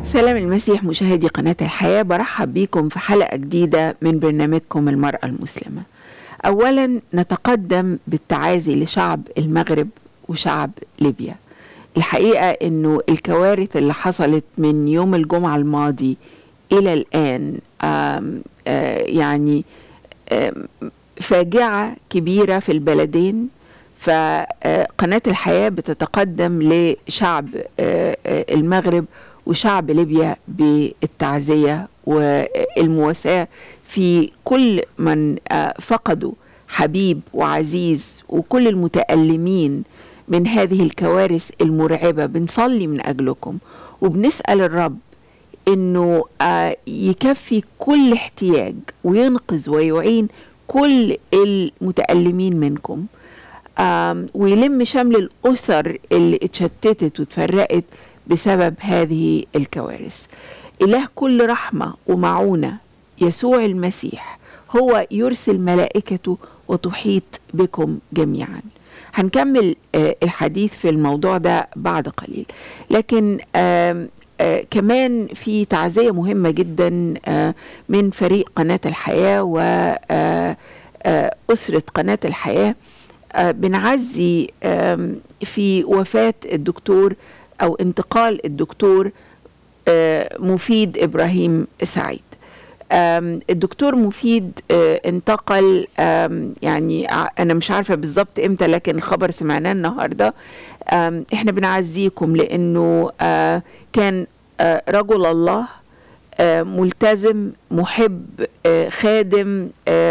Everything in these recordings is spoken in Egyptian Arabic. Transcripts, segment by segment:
سلام المسيح مشاهدي قناة الحياة برحب بكم في حلقة جديدة من برنامجكم المرأة المسلمة أولا نتقدم بالتعازي لشعب المغرب وشعب ليبيا الحقيقة أنه الكوارث اللي حصلت من يوم الجمعة الماضي إلى الآن آم آه يعني آم فاجعة كبيرة في البلدين فقناة الحياة بتتقدم لشعب المغرب وشعب ليبيا بالتعزية والمواساة في كل من فقدوا حبيب وعزيز وكل المتألمين من هذه الكوارث المرعبة بنصلي من أجلكم وبنسأل الرب انه يكفي كل احتياج وينقذ ويعين كل المتألمين منكم ويلم شمل الأسر اللي اتشتتت وتفرقت بسبب هذه الكوارث إله كل رحمة ومعونة يسوع المسيح هو يرسل ملائكته وتحيط بكم جميعا هنكمل الحديث في الموضوع ده بعد قليل لكن آه آه كمان في تعزية مهمة جدا آه من فريق قناة الحياة وأسرة قناة الحياة آه بنعزي في وفاة الدكتور أو انتقال الدكتور مفيد إبراهيم سعيد الدكتور مفيد انتقل يعني أنا مش عارفة بالظبط إمتى لكن الخبر سمعناه النهاردة احنا بنعزيكم لأنه كان رجل الله ملتزم محب خادم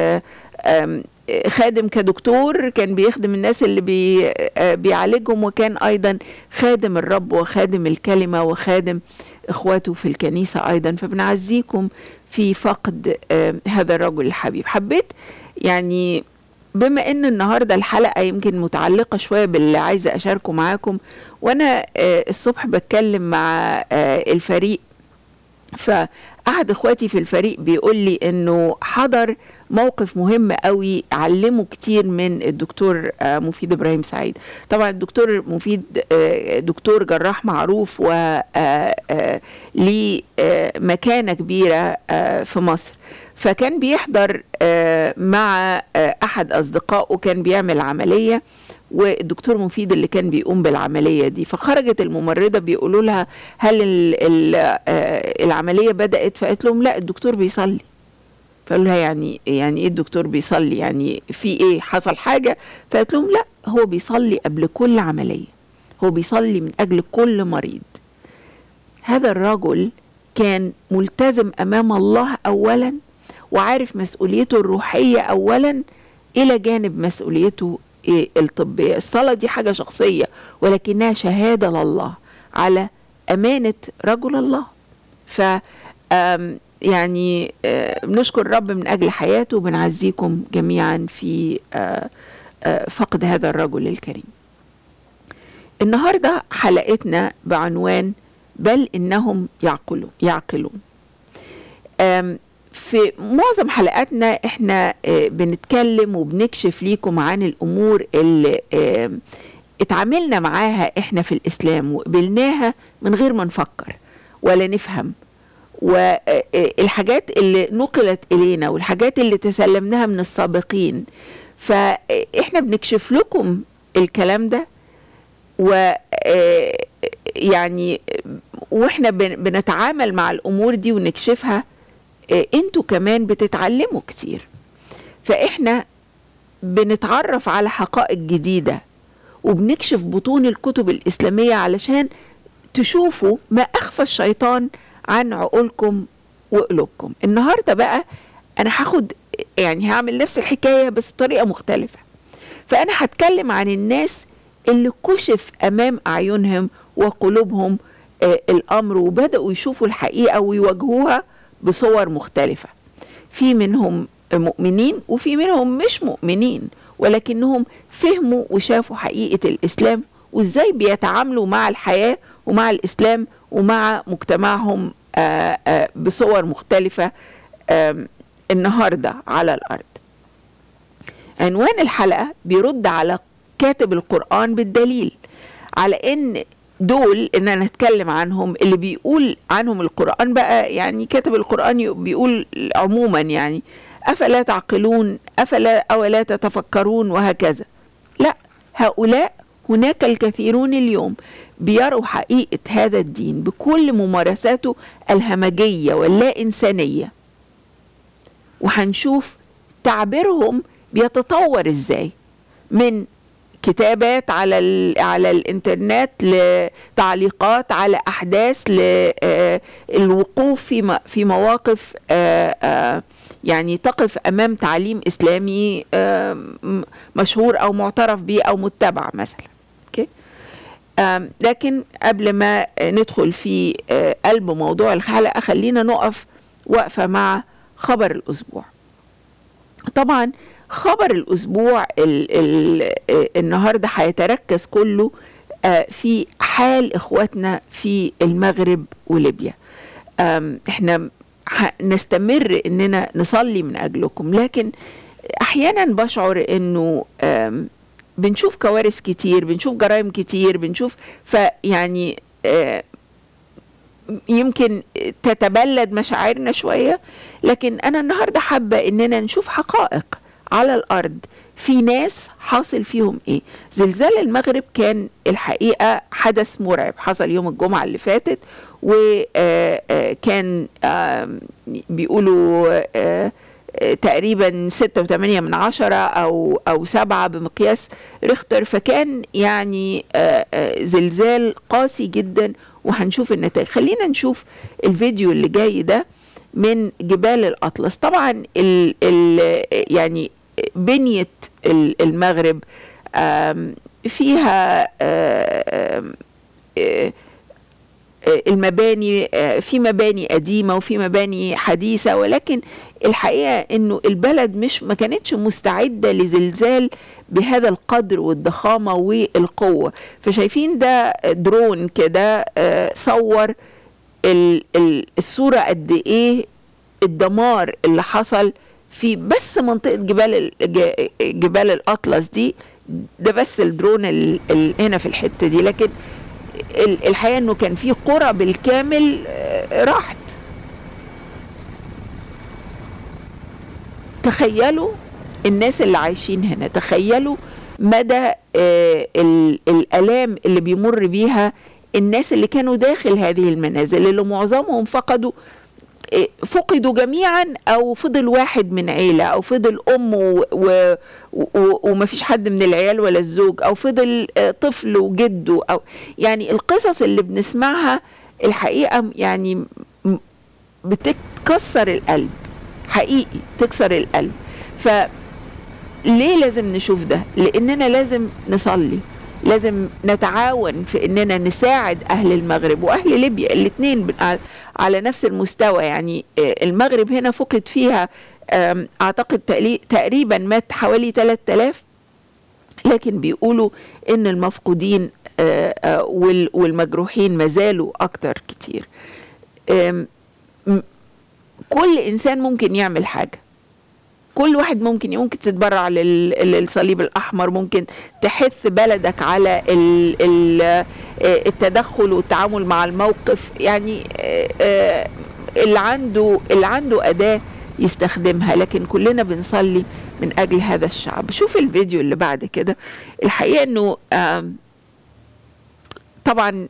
خادم كدكتور كان بيخدم الناس اللي بي بيعالجهم وكان ايضا خادم الرب وخادم الكلمه وخادم اخواته في الكنيسه ايضا فبنعزيكم في فقد هذا الرجل الحبيب حبيت يعني بما ان النهارده الحلقه يمكن متعلقه شويه باللي عايزه اشاركه معاكم وانا الصبح بتكلم مع الفريق فأحد اخواتي في الفريق بيقول لي انه حضر موقف مهم قوي علمه كتير من الدكتور مفيد ابراهيم سعيد طبعا الدكتور مفيد دكتور جراح معروف و ليه مكانه كبيره في مصر فكان بيحضر مع احد اصدقائه كان بيعمل عمليه والدكتور مفيد اللي كان بيقوم بالعملية دي فخرجت الممرضة بيقولوا لها هل ال ال العملية بدأت فقالت لهم لا الدكتور بيصلي فقالوا لها يعني يعني ايه الدكتور بيصلي يعني في ايه حصل حاجة فقالت لهم لا هو بيصلي قبل كل عملية هو بيصلي من أجل كل مريض هذا الرجل كان ملتزم أمام الله أولا وعارف مسؤوليته الروحية أولا إلى جانب مسؤوليته الطبية الصلاة دي حاجة شخصية ولكنها شهادة لله على أمانة رجل الله ف يعني بنشكر الرب من أجل حياته وبنعزيكم جميعا في فقد هذا الرجل الكريم النهاردة حلقتنا بعنوان بل إنهم يعقلون يعقلون في معظم حلقاتنا احنا اه بنتكلم وبنكشف ليكم عن الامور اللي اه اتعاملنا معاها احنا في الاسلام وقبلناها من غير ما نفكر ولا نفهم والحاجات اللي نقلت الينا والحاجات اللي تسلمناها من السابقين فاحنا بنكشف لكم الكلام ده و يعني واحنا بنتعامل مع الامور دي ونكشفها انتوا كمان بتتعلموا كتير فاحنا بنتعرف على حقائق جديدة وبنكشف بطون الكتب الإسلامية علشان تشوفوا ما أخفى الشيطان عن عقولكم وقلوبكم النهاردة بقى أنا هاخد يعني هعمل نفس الحكاية بس بطريقة مختلفة فأنا هتكلم عن الناس اللي كشف أمام أعينهم وقلوبهم آه الأمر وبدأوا يشوفوا الحقيقة ويواجهوها بصور مختلفة في منهم مؤمنين وفي منهم مش مؤمنين ولكنهم فهموا وشافوا حقيقة الإسلام وإزاي بيتعاملوا مع الحياة ومع الإسلام ومع مجتمعهم آآ آآ بصور مختلفة النهاردة على الأرض عنوان الحلقة بيرد على كاتب القرآن بالدليل على أن دول ان انا اتكلم عنهم اللي بيقول عنهم القرآن بقى يعني كاتب القرآن بيقول عموما يعني افلا تعقلون افلا اولا تتفكرون وهكذا لا هؤلاء هناك الكثيرون اليوم بيروا حقيقة هذا الدين بكل ممارساته الهمجية واللا إنسانية وهنشوف تعبيرهم بيتطور ازاي من كتابات على على الانترنت لتعليقات على احداث للوقوف في في مواقف يعني تقف امام تعليم اسلامي مشهور او معترف به او متبع مثلا اوكي لكن قبل ما ندخل في قلب موضوع الحلقه خلينا نقف وقفه مع خبر الاسبوع طبعا خبر الاسبوع ال ال النهارده هيتركز كله في حال اخواتنا في المغرب وليبيا احنا نستمر اننا نصلي من اجلكم لكن احيانا بشعر انه بنشوف كوارث كتير بنشوف جرائم كتير بنشوف فيعني يمكن تتبلد مشاعرنا شويه لكن انا النهارده حابه اننا نشوف حقائق على الارض في ناس حاصل فيهم ايه زلزال المغرب كان الحقيقه حدث مرعب حصل يوم الجمعه اللي فاتت وكان بيقولوا تقريبا ستة وثمانية من عشرة أو أو سبعة بمقياس ريختر فكان يعني زلزال قاسي جدا وهنشوف النتائج خلينا نشوف الفيديو اللي جاي ده من جبال الأطلس طبعا ال ال يعني بنية المغرب فيها المباني في مباني قديمة وفي مباني حديثة ولكن الحقيقة انه البلد مش ما كانتش مستعدة لزلزال بهذا القدر والضخامة والقوة فشايفين ده درون كده صور الصورة قد ايه الدمار اللي حصل في بس منطقة جبال جبال الأطلس دي ده بس الدرون هنا في الحتة دي لكن الحقيقة انه كان في قرى بالكامل راحت تخيلوا الناس اللي عايشين هنا تخيلوا مدى الالام اللي بيمر بيها الناس اللي كانوا داخل هذه المنازل اللي معظمهم فقدوا فقدوا جميعا او فضل واحد من عيله او فضل ام و... و... و... وما فيش حد من العيال ولا الزوج او فضل طفل وجده او يعني القصص اللي بنسمعها الحقيقه يعني بتكسر القلب حقيقي تكسر القلب ف ليه لازم نشوف ده لاننا لازم نصلي لازم نتعاون في اننا نساعد اهل المغرب واهل ليبيا الاثنين على نفس المستوى يعني المغرب هنا فقد فيها اعتقد تقريبا مات حوالي 3000 لكن بيقولوا ان المفقودين والمجروحين ما زالوا اكتر كتير كل انسان ممكن يعمل حاجه كل واحد ممكن ممكن تتبرع للصليب الاحمر ممكن تحث بلدك على التدخل والتعامل مع الموقف يعني اللي عنده اللي عنده اداه يستخدمها لكن كلنا بنصلي من اجل هذا الشعب شوف الفيديو اللي بعد كده الحقيقه انه طبعا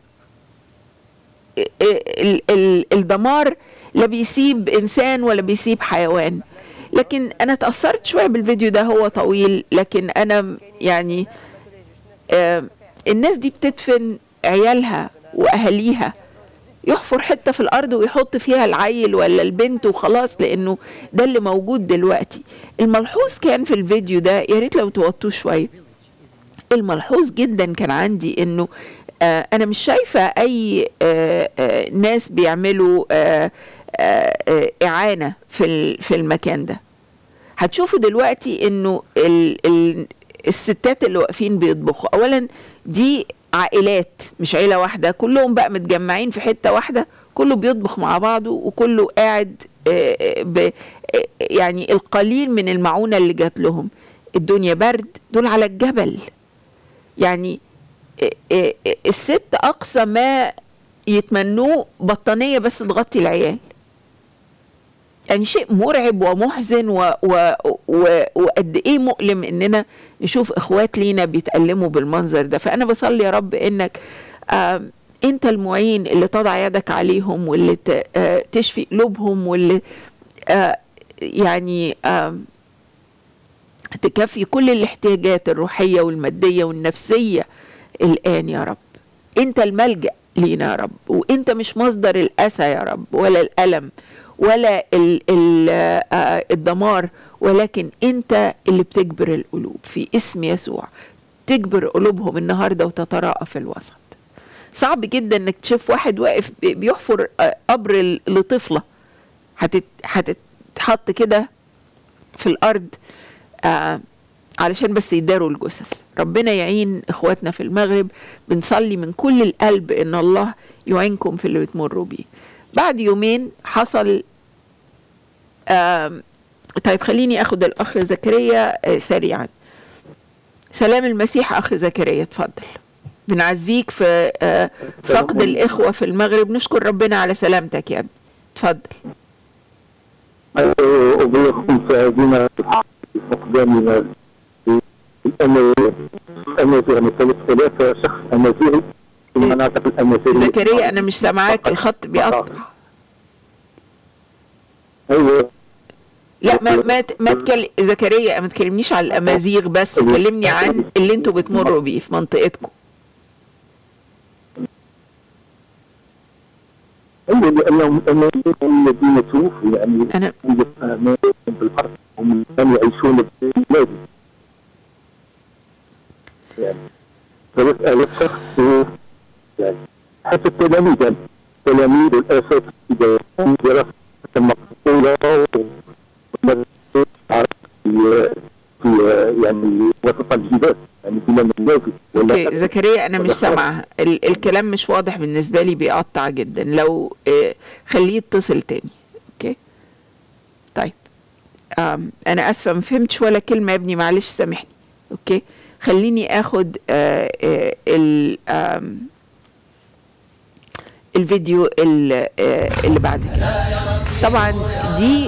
الدمار لا بيسيب انسان ولا بيسيب حيوان لكن انا تاثرت شويه بالفيديو ده هو طويل لكن انا يعني آه الناس دي بتدفن عيالها واهاليها يحفر حته في الارض ويحط فيها العيل ولا البنت وخلاص لانه ده اللي موجود دلوقتي الملحوظ كان في الفيديو ده يا ريت لو توطوه شويه الملحوظ جدا كان عندي انه آه انا مش شايفه اي آه آه ناس بيعملوا آه آه اعانه في في المكان ده هتشوفوا دلوقتي انه ال ال الستات اللي واقفين بيطبخوا اولا دي عائلات مش عيله واحده كلهم بقى متجمعين في حته واحده كله بيطبخ مع بعضه وكله قاعد ب يعني القليل من المعونه اللي جات لهم الدنيا برد دول على الجبل يعني الست اقصى ما يتمنوه بطانيه بس تغطي العيال يعني شيء مرعب ومحزن و و و وقد ايه مؤلم اننا نشوف اخوات لينا بيتألموا بالمنظر ده فانا بصلي يا رب انك انت المعين اللي تضع يدك عليهم واللي تشفي قلوبهم واللي يعني تكفي كل الاحتياجات الروحيه والماديه والنفسيه الان يا رب انت الملجا لينا يا رب وانت مش مصدر الاسى يا رب ولا الالم ولا ال ال الدمار ولكن انت اللي بتجبر القلوب في اسم يسوع تجبر قلوبهم النهارده وتتراءى في الوسط صعب جدا انك تشوف واحد واقف بيحفر قبر لطفله هتتحط كده في الارض آه علشان بس يداروا الجثث ربنا يعين اخواتنا في المغرب بنصلي من كل القلب ان الله يعينكم في اللي بتمروا بيه بعد يومين حصل آه طيب خليني اخد الاخ زكريا آه سريعا سلام المسيح اخ زكريا اتفضل بنعزيك في آه فقد الاخوه في المغرب نشكر ربنا على سلامتك يا ابني اتفضل أبلغكم سعادنا فقداننا الأمازيغ مثل ثلاثة شخص أمازيغي في المناطق الأمازيغية زكريا أنا مش سامعاك الخط بيقطع أيوه لا ما ما ما تكلم زكريا ما تكلمنيش على الامازيغ بس كلمني عن اللي انتوا بتمروا بيه في منطقتكم ايوه لانهم الامازيغ الذين توفوا يعني انا بالحرب هم كانوا يعيشون في بلادي يعني ثلاث آلاف شخص يعني حتى التلاميذ يعني التلاميذ والاساتذه دراسه مقبوله في في يعني وسط الجبال يعني في المنازل اوكي زكريا انا مش سامعه ال الكلام مش واضح بالنسبه لي بيقطع جدا لو آه خليه يتصل تاني اوكي طيب آم انا اسفه ما فهمتش ولا كلمه يا ابني معلش سامحني اوكي خليني اخد آه آه ال الفيديو اللي, اللي بعد كده طبعا دي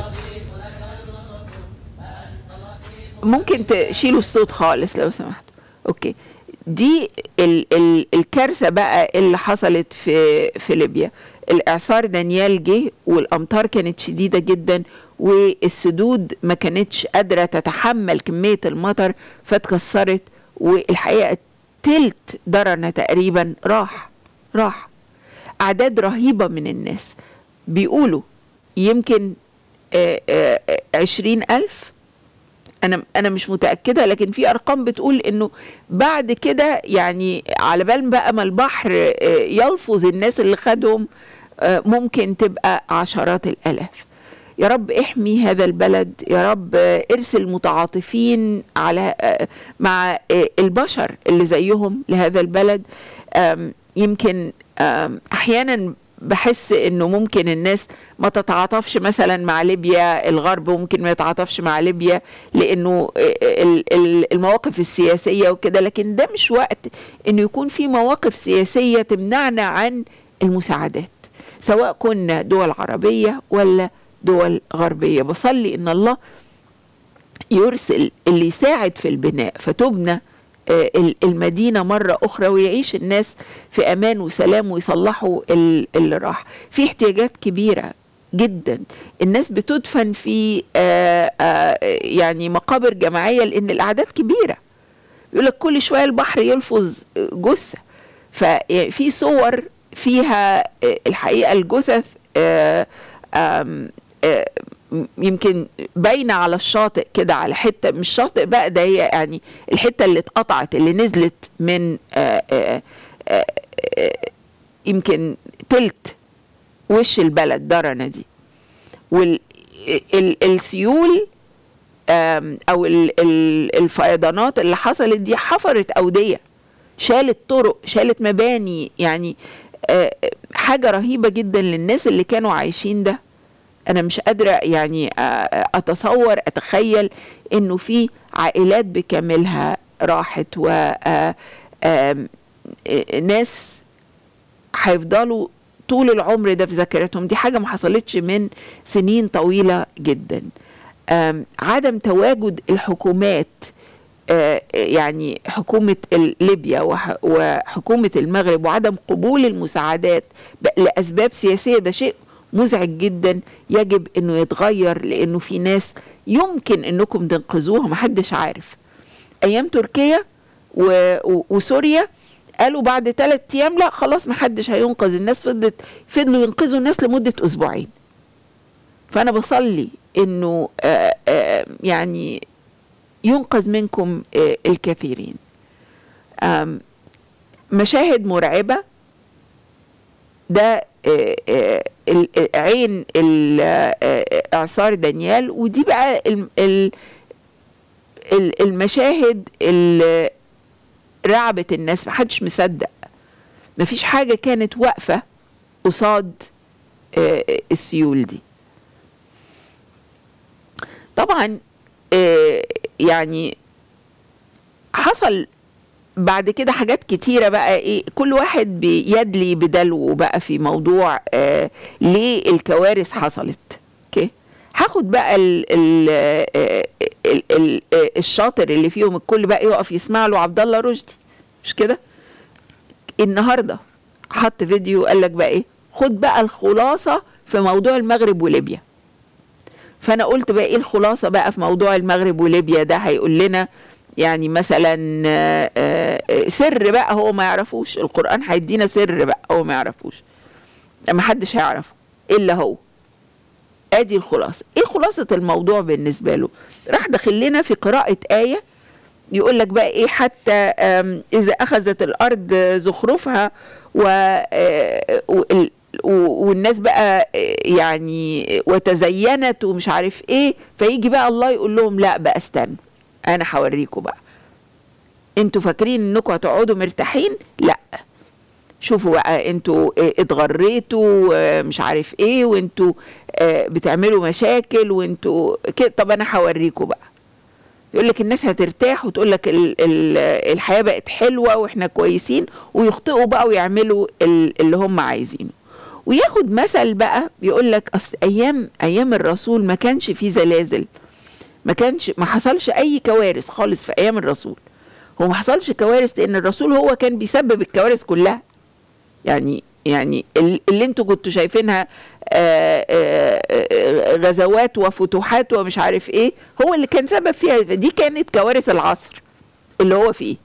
ممكن تشيلوا الصوت خالص لو سمحتوا اوكي دي ال ال الكارثه بقى اللي حصلت في في ليبيا الاعصار دانيال جه والامطار كانت شديده جدا والسدود ما كانتش قادره تتحمل كميه المطر فاتكسرت والحقيقه تلت درنا تقريبا راح راح اعداد رهيبه من الناس بيقولوا يمكن عشرين ألف أنا أنا مش متأكدة لكن في أرقام بتقول إنه بعد كده يعني على بال بقى ما البحر يلفظ الناس اللي خدهم ممكن تبقى عشرات الآلاف يا رب احمي هذا البلد يا رب ارسل متعاطفين على مع البشر اللي زيهم لهذا البلد يمكن احيانا بحس انه ممكن الناس ما تتعاطفش مثلا مع ليبيا الغرب ممكن ما يتعاطفش مع ليبيا لانه المواقف السياسيه وكده لكن ده مش وقت انه يكون في مواقف سياسيه تمنعنا عن المساعدات سواء كنا دول عربيه ولا دول غربيه بصلي ان الله يرسل اللي يساعد في البناء فتبنى المدينه مره اخرى ويعيش الناس في امان وسلام ويصلحوا اللي راح في احتياجات كبيره جدا الناس بتدفن في آآ آآ يعني مقابر جماعيه لان الاعداد كبيره يقول لك كل شويه البحر يلفظ جثه ففي صور فيها الحقيقه الجثث آآ يمكن باينه على الشاطئ كده على حته مش شاطئ بقى ده هي يعني الحته اللي اتقطعت اللي نزلت من آآ آآ آآ يمكن تلت وش البلد درنا دي والسيول او ال ال الفيضانات اللي حصلت دي حفرت اوديه شالت طرق شالت مباني يعني حاجه رهيبه جدا للناس اللي كانوا عايشين ده انا مش قادره يعني اتصور اتخيل انه في عائلات بكاملها راحت و آه، ناس هيفضلوا طول العمر ده في ذاكرتهم دي حاجة ما حصلتش من سنين طويلة جدا آم، عدم تواجد الحكومات آه، يعني حكومة ال- ليبيا وح- وحكومة المغرب وعدم قبول المساعدات ب- لأسباب سياسية ده شيء مزعج جدا يجب انه يتغير لانه في ناس يمكن انكم تنقذوها محدش عارف ايام تركيا و... و... وسوريا قالوا بعد ثلاث ايام لا خلاص محدش هينقذ الناس فضلت فضلوا ينقذوا الناس لمده اسبوعين فانا بصلي انه آه، آه، يعني ينقذ منكم آه، الكثيرين آم، مشاهد مرعبه ده آه، آه، ال- آه، عين ال- آه، آه، اعصار دانيال ودي بقى ال- ال- ال- المشاهد اللي رعبت الناس محدش مصدق مفيش حاجة كانت واقفة قصاد آه، السيول دي طبعا آه، يعني حصل بعد كده حاجات كتيرة بقى ايه كل واحد بيدلي بدلو بقى في موضوع آه ليه الكوارث حصلت اوكي هاخد بقى ال ال آه، ال ال آه، الشاطر اللي فيهم الكل بقى يقف يسمع له عبد الله رشدي مش كده النهارده حط فيديو قال لك بقى ايه خد بقى الخلاصة في موضوع المغرب وليبيا فانا قلت بقى ايه الخلاصة بقى في موضوع المغرب وليبيا ده هيقول لنا يعني مثلا آه، آه، سر بقى هو ما يعرفوش القرآن هيدينا سر بقى هو ما يعرفوش ما حدش هيعرفه الا هو ادي الخلاصة ايه خلاصة الموضوع بالنسبة له راح داخل لنا في قراءة آية يقول لك بقى ايه حتى آم، اذا اخذت الارض زخرفها و آه، وال- و- والناس بقى آه، يعني وتزينت ومش عارف ايه فيجي بقى الله يقول لهم لا بقى استنوا انا هوريكم بقى انتوا فاكرين انكم هتقعدوا مرتاحين لا شوفوا بقى انتوا اه، اتغريتوا اه، مش عارف ايه وانتوا اه، بتعملوا مشاكل وانتوا كده طب انا هوريكم بقى يقول لك الناس هترتاح وتقول لك ال- ال- الحياه بقت حلوه واحنا كويسين ويخطئوا بقى ويعملوا ال- اللي هم عايزينه وياخد مثل بقى يقول لك اصل ايام ايام الرسول ما كانش في زلازل ما كانش ما حصلش اي كوارث خالص في ايام الرسول هو ما حصلش كوارث لان الرسول هو كان بيسبب الكوارث كلها يعني يعني ال- اللي انتوا كنتوا شايفينها آه، آه، آه، غزوات وفتوحات ومش عارف ايه هو اللي كان سبب فيها دي كانت كوارث العصر اللي هو فيه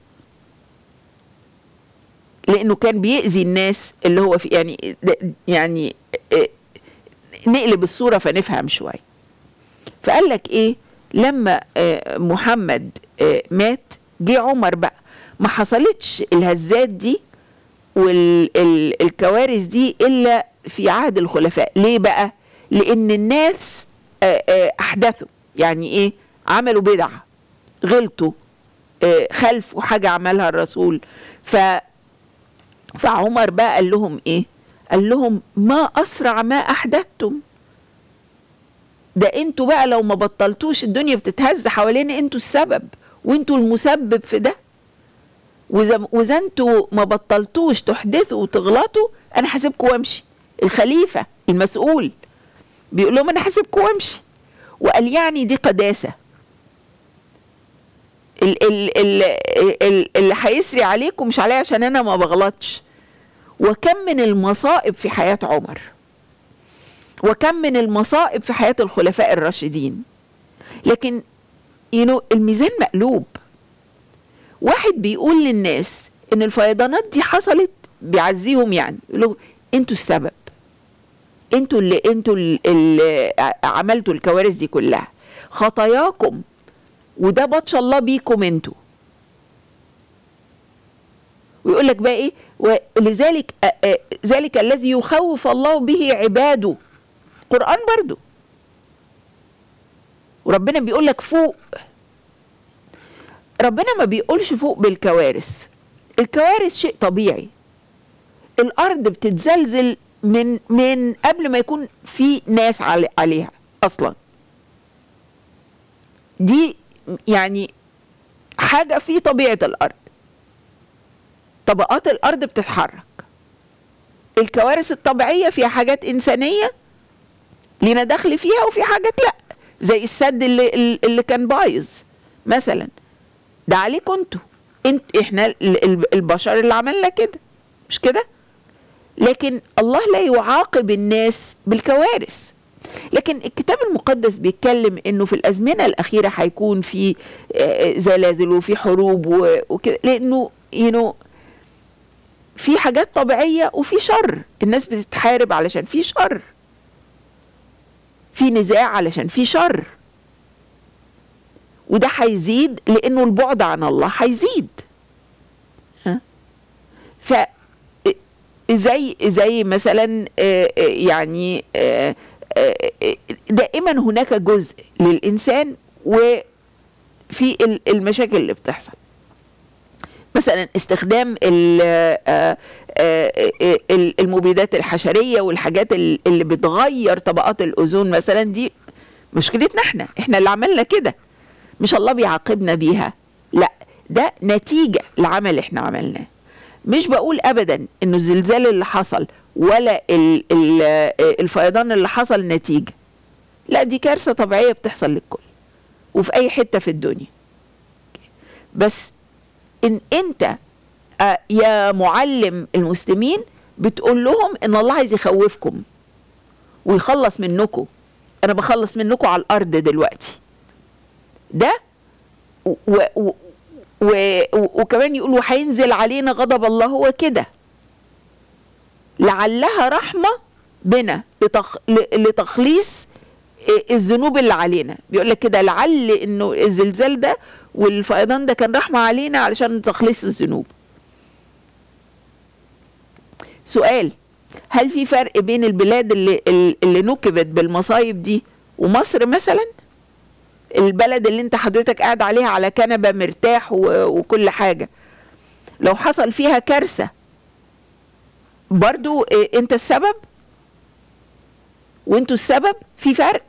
لانه كان بيأذي الناس اللي هو فيه يعني ده- يعني آه، نقلب الصوره فنفهم شويه فقال لك ايه لما آه، محمد آه، مات جه عمر بقى ما حصلتش الهزات دي والكوارث دي الا في عهد الخلفاء ليه بقى لان الناس آه، آه، احدثوا يعني ايه عملوا بدعه غلطوا آه، خلفوا حاجه عملها الرسول ف فعمر بقى قال لهم ايه قال لهم ما اسرع ما احدثتم ده انتوا بقى لو ما بطلتوش الدنيا بتتهز حوالينا انتوا السبب وانتوا المسبب في ده واذا واذا انتوا ما بطلتوش تحدثوا وتغلطوا انا هسيبكم وامشي الخليفه المسؤول بيقول لهم انا هسيبكم وامشي وقال يعني دي قداسه ال- ال- ال- ال- اللي هيسري عليكم مش عليا عشان انا ما بغلطش وكم من المصائب في حياه عمر وكم من المصائب في حياه الخلفاء الراشدين لكن ينو الميزان مقلوب واحد بيقول للناس ان الفيضانات دي حصلت بيعزيهم يعني يقول لهم انتوا السبب انتوا اللي انتوا اللي- اللي عملتوا الكوارث دي كلها خطاياكم وده بطش الله بيكم انتوا ويقول لك بقى ايه ولذلك آه، آه، ذلك الذي يخوف الله به عباده قرآن برضو وربنا بيقول لك فوق ربنا ما بيقولش فوق بالكوارث الكوارث شيء طبيعي الارض بتتزلزل من من قبل ما يكون في ناس علي عليها اصلا دي يعني حاجه في طبيعه الارض طبقات الارض بتتحرك الكوارث الطبيعيه فيها حاجات انسانيه لينا دخل فيها وفي حاجات لا زي السد اللي اللي كان بايظ مثلا ده عليكم انتوا انت احنا ال- ال- البشر اللي عملنا كده مش كده لكن الله لا يعاقب الناس بالكوارث لكن الكتاب المقدس بيتكلم انه في الازمنه الاخيره هيكون في آه، زلازل وفي حروب و- وكده لانه ينو في حاجات طبيعيه وفي شر الناس بتتحارب علشان في شر في نزاع علشان في شر وده هيزيد لانه البعد عن الله هيزيد ها ف زي زي مثلا آه، آه، يعني آه، آه، آه، دائما هناك جزء للانسان وفي ال- المشاكل اللي بتحصل مثلا استخدام ال- آه، آه، آه، ال- المبيدات الحشريه والحاجات ال- اللي بتغير طبقات الاوزون مثلا دي مشكلتنا احنا احنا اللي عملنا كده مش الله بيعاقبنا بيها لا ده نتيجه لعمل احنا عملناه مش بقول ابدا انه الزلزال اللي حصل ولا ال ال الفيضان اللي حصل نتيجه لا دي كارثه طبيعيه بتحصل للكل وفي اي حته في الدنيا بس ان انت آه، يا معلم المسلمين بتقول لهم ان الله عايز يخوفكم ويخلص منكم انا بخلص منكم على الارض دلوقتي ده و و و و وكمان يقول وهينزل علينا غضب الله هو كده لعلها رحمه بنا لتخ... ل- لتخليص آه، الذنوب اللي علينا بيقول لك كده لعل انه الزلزال ده والفيضان ده كان رحمه علينا علشان تخليص الذنوب سؤال هل في فرق بين البلاد اللي اللي نكبت بالمصايب دي ومصر مثلا البلد اللي انت حضرتك قاعد عليها على كنبه مرتاح و- وكل حاجه لو حصل فيها كارثه برضو اه، انت السبب وانتوا السبب في فرق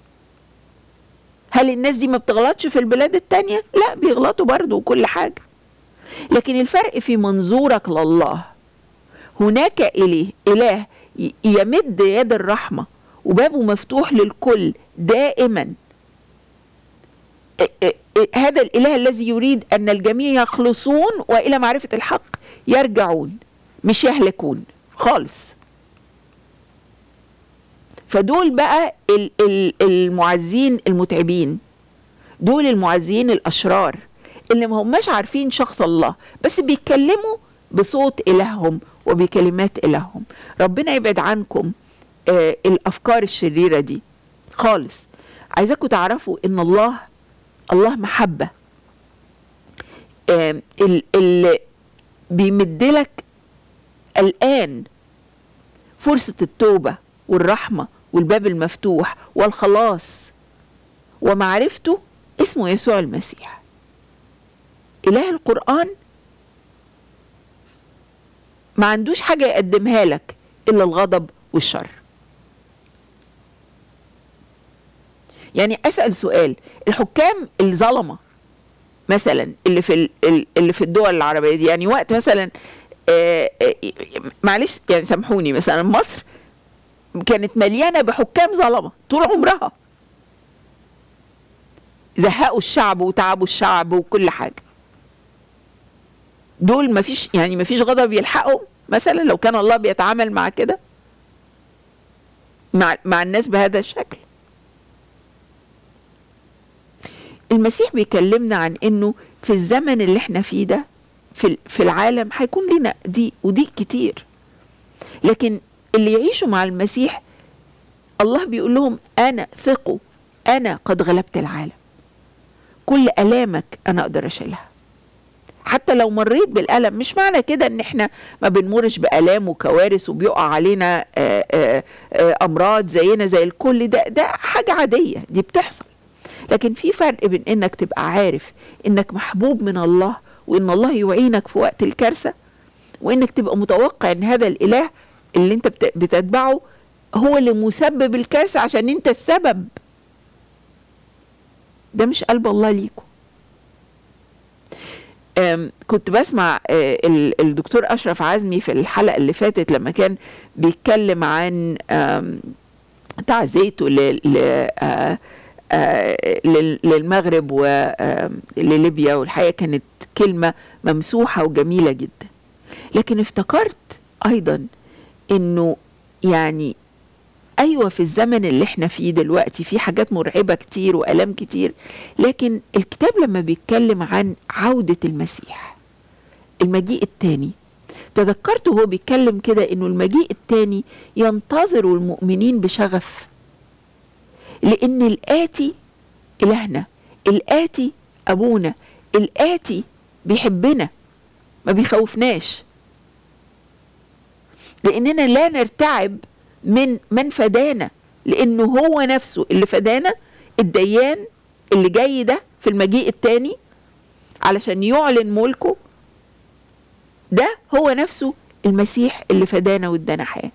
هل الناس دي ما بتغلطش في البلاد التانية لا بيغلطوا برضو وكل حاجة لكن الفرق في منظورك لله هناك إله إله ي- يمد يد الرحمة وبابه مفتوح للكل دائما ا- ا- ا- هذا الإله الذي يريد أن الجميع يخلصون وإلى معرفة الحق يرجعون مش يهلكون خالص فدول بقى ال- ال- المعزين المتعبين دول المعزين الأشرار اللي ما هماش عارفين شخص الله بس بيتكلموا بصوت إلههم وبكلمات إلههم ربنا يبعد عنكم آه الأفكار الشريرة دي خالص عايزاكم تعرفوا إن الله الله محبة آه ال- اللي بيمدلك الآن فرصة التوبة والرحمة والباب المفتوح والخلاص ومعرفته اسمه يسوع المسيح إله القرآن ما عندوش حاجة يقدمها لك إلا الغضب والشر يعني أسأل سؤال الحكام الظلمة مثلا اللي في ال- ال- اللي في الدول العربية دي يعني وقت مثلا آه، آه، معلش يعني سامحوني مثلا مصر كانت مليانة بحكام ظلمة طول عمرها زهقوا الشعب وتعبوا الشعب وكل حاجة دول مفيش يعني مفيش غضب يلحقهم مثلا لو كان الله بيتعامل مع كده مع مع الناس بهذا الشكل المسيح بيكلمنا عن انه في الزمن اللي احنا فيه ده في ال- في العالم هيكون لنا ضيق وضيق كتير لكن اللي يعيشوا مع المسيح الله بيقول لهم انا ثقوا انا قد غلبت العالم كل الامك انا اقدر اشيلها حتى لو مريت بالالم مش معنى كده ان احنا ما بنمرش بالام وكوارث وبيقع علينا آه، آه، آه، امراض زينا زي الكل ده ده حاجه عاديه دي بتحصل لكن في فرق بين انك تبقى عارف انك محبوب من الله وان الله يعينك في وقت الكارثه وانك تبقى متوقع ان هذا الاله اللي انت بت- بتتبعه هو اللي مسبب الكارثه عشان انت السبب ده مش قلب الله ليكم آم، كنت بسمع آه، ال- الدكتور اشرف عزمي في الحلقه اللي فاتت لما كان بيتكلم عن آم، تعزيته ل- ل- آه، آه، لل- للمغرب ولليبيا والحقيقه كانت كلمه ممسوحه وجميله جدا لكن افتكرت ايضا انه يعني ايوه في الزمن اللي احنا فيه دلوقتي في حاجات مرعبه كتير والام كتير لكن الكتاب لما بيتكلم عن عوده المسيح المجيء التاني تذكرت وهو بيتكلم كده انه المجيء التاني ينتظر المؤمنين بشغف لان الاتي الهنا الاتي ابونا الاتي بيحبنا ما بيخوفناش لاننا لا نرتعب من من فدانا لانه هو نفسه اللي فدانا الديان اللي جاي ده في المجيء التاني علشان يعلن ملكه ده هو نفسه المسيح اللي فدانا وادانا حياه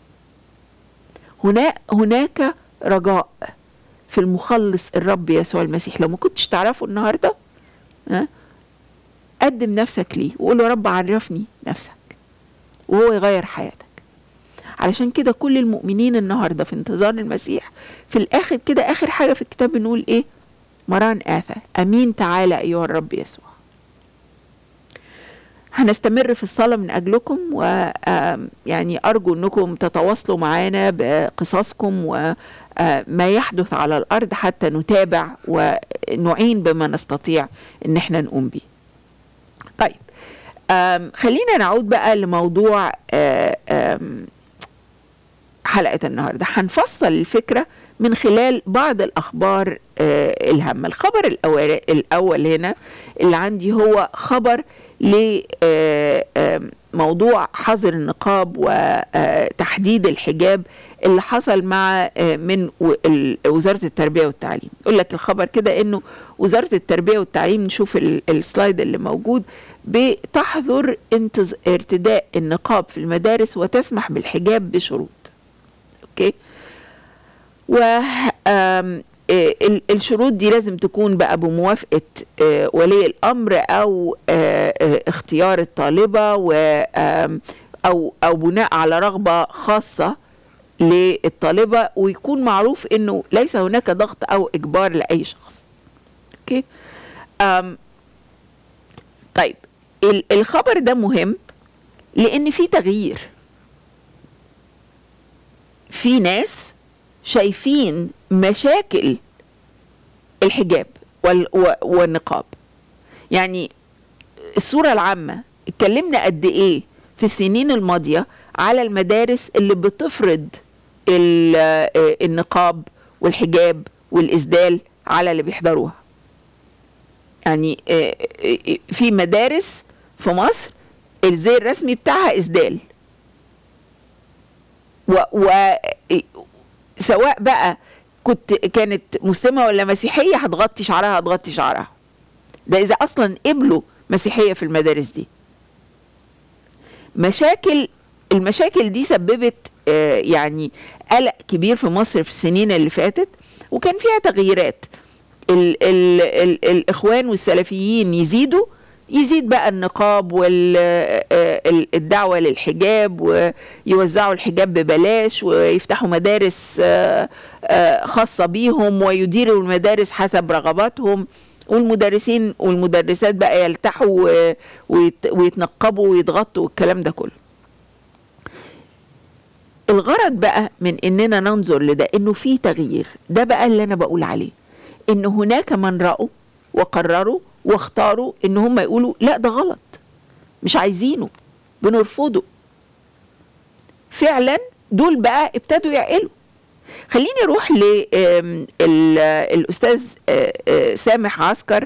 هنا هناك رجاء في المخلص الرب يسوع المسيح لو ما كنتش تعرفه النهارده ها قدم نفسك ليه وقول له يا رب عرفني نفسك وهو يغير حياتك علشان كده كل المؤمنين النهارده في انتظار المسيح في الاخر كده اخر حاجه في الكتاب بنقول ايه مران آثى امين تعالى ايها الرب يسوع هنستمر في الصلاة من أجلكم ويعني أرجو أنكم تتواصلوا معنا بقصصكم وما يحدث على الأرض حتى نتابع ونعين بما نستطيع أن احنا نقوم به طيب آم، خلينا نعود بقى لموضوع آه، آم، حلقة النهاردة هنفصل الفكرة من خلال بعض الأخبار آه، الهامة الخبر الأول, الأول هنا اللي عندي هو خبر لموضوع حظر النقاب وتحديد الحجاب اللي حصل مع آه، من و- ال- وزارة التربية والتعليم يقول لك الخبر كده انه وزارة التربية والتعليم نشوف ال- السلايد اللي موجود بتحظر انتز- ارتداء النقاب في المدارس وتسمح بالحجاب بشروط اوكي و آم، آه، ال- الشروط دي لازم تكون بقى بموافقة آه، ولي الأمر أو آه، آه، اختيار الطالبة و آم، أو أو بناء على رغبة خاصة للطالبة ويكون معروف إنه ليس هناك ضغط أو إجبار لأي شخص. أوكي؟ آم، طيب ال- الخبر ده مهم لأن في تغيير. في ناس شايفين مشاكل الحجاب وال- و- والنقاب يعني الصورة العامة اتكلمنا قد ايه في السنين الماضية على المدارس اللي بتفرض ال- آه، النقاب والحجاب والإسدال على اللي بيحضروها يعني آه، آه، آه، في مدارس في مصر الزي الرسمي بتاعها إسدال و, و سواء بقى كنت كانت مسلمة ولا مسيحية هتغطي شعرها هتغطي شعرها ده إذا أصلا قبلوا مسيحية في المدارس دي مشاكل المشاكل دي سببت آه، يعني قلق كبير في مصر في السنين اللي فاتت وكان فيها تغييرات ال ال ال الإخوان والسلفيين يزيدوا يزيد بقى النقاب والدعوة للحجاب ويوزعوا الحجاب ببلاش ويفتحوا مدارس آه، آه، خاصة بيهم ويديروا المدارس حسب رغباتهم والمدرسين والمدرسات بقى يلتحوا و- ويت- ويتنقبوا ويتغطوا والكلام ده كله الغرض بقى من اننا ننظر لده انه في تغيير ده بقى اللي انا بقول عليه ان هناك من رأوا وقرروا واختاروا ان هم يقولوا لا ده غلط مش عايزينه بنرفضه فعلا دول بقى ابتدوا يعقلوا خليني اروح للاستاذ سامح عسكر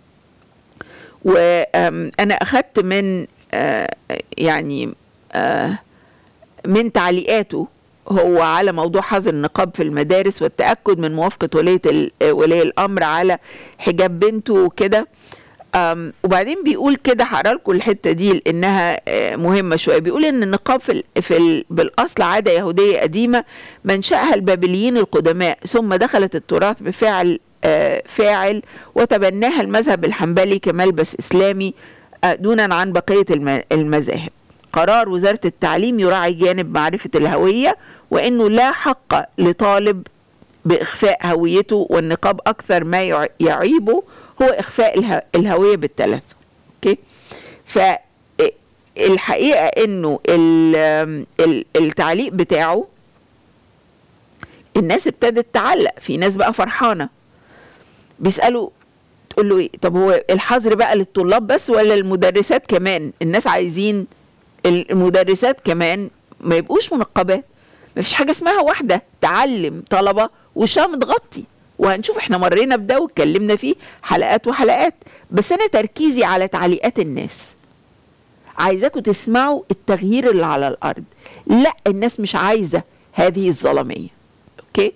وانا اخدت من آه، يعني آه، من تعليقاته هو على موضوع حظر النقاب في المدارس والتأكد من موافقة ولية ال- ولي الأمر على حجاب بنته وكده أم، وبعدين بيقول كده هقرا لكم الحته دي لانها آه، مهمه شويه بيقول ان النقاب في ال في ال بالاصل عاده يهوديه قديمه منشاها البابليين القدماء ثم دخلت التراث بفعل آه، فاعل وتبناها المذهب الحنبلي كملبس اسلامي آه، دونا عن بقية الم- المذاهب قرار وزارة التعليم يراعي جانب معرفة الهوية وأنه لا حق لطالب بإخفاء هويته والنقاب أكثر ما يع- يعيبه هو إخفاء اله- الهوية بالتلف أوكي فالحقيقة أنه ال- ال- التعليق بتاعه الناس ابتدت تعلق في ناس بقى فرحانة بيسألوا تقول له ايه طب هو الحظر بقى للطلاب بس ولا المدرسات كمان الناس عايزين المدرسات كمان ما يبقوش منقبات ما فيش حاجه اسمها واحده تعلم طلبه وشها متغطي وهنشوف احنا مرينا بده واتكلمنا فيه حلقات وحلقات بس انا تركيزي على تعليقات الناس عايزاكم تسمعوا التغيير اللي على الارض لا الناس مش عايزه هذه الظلميه اوكي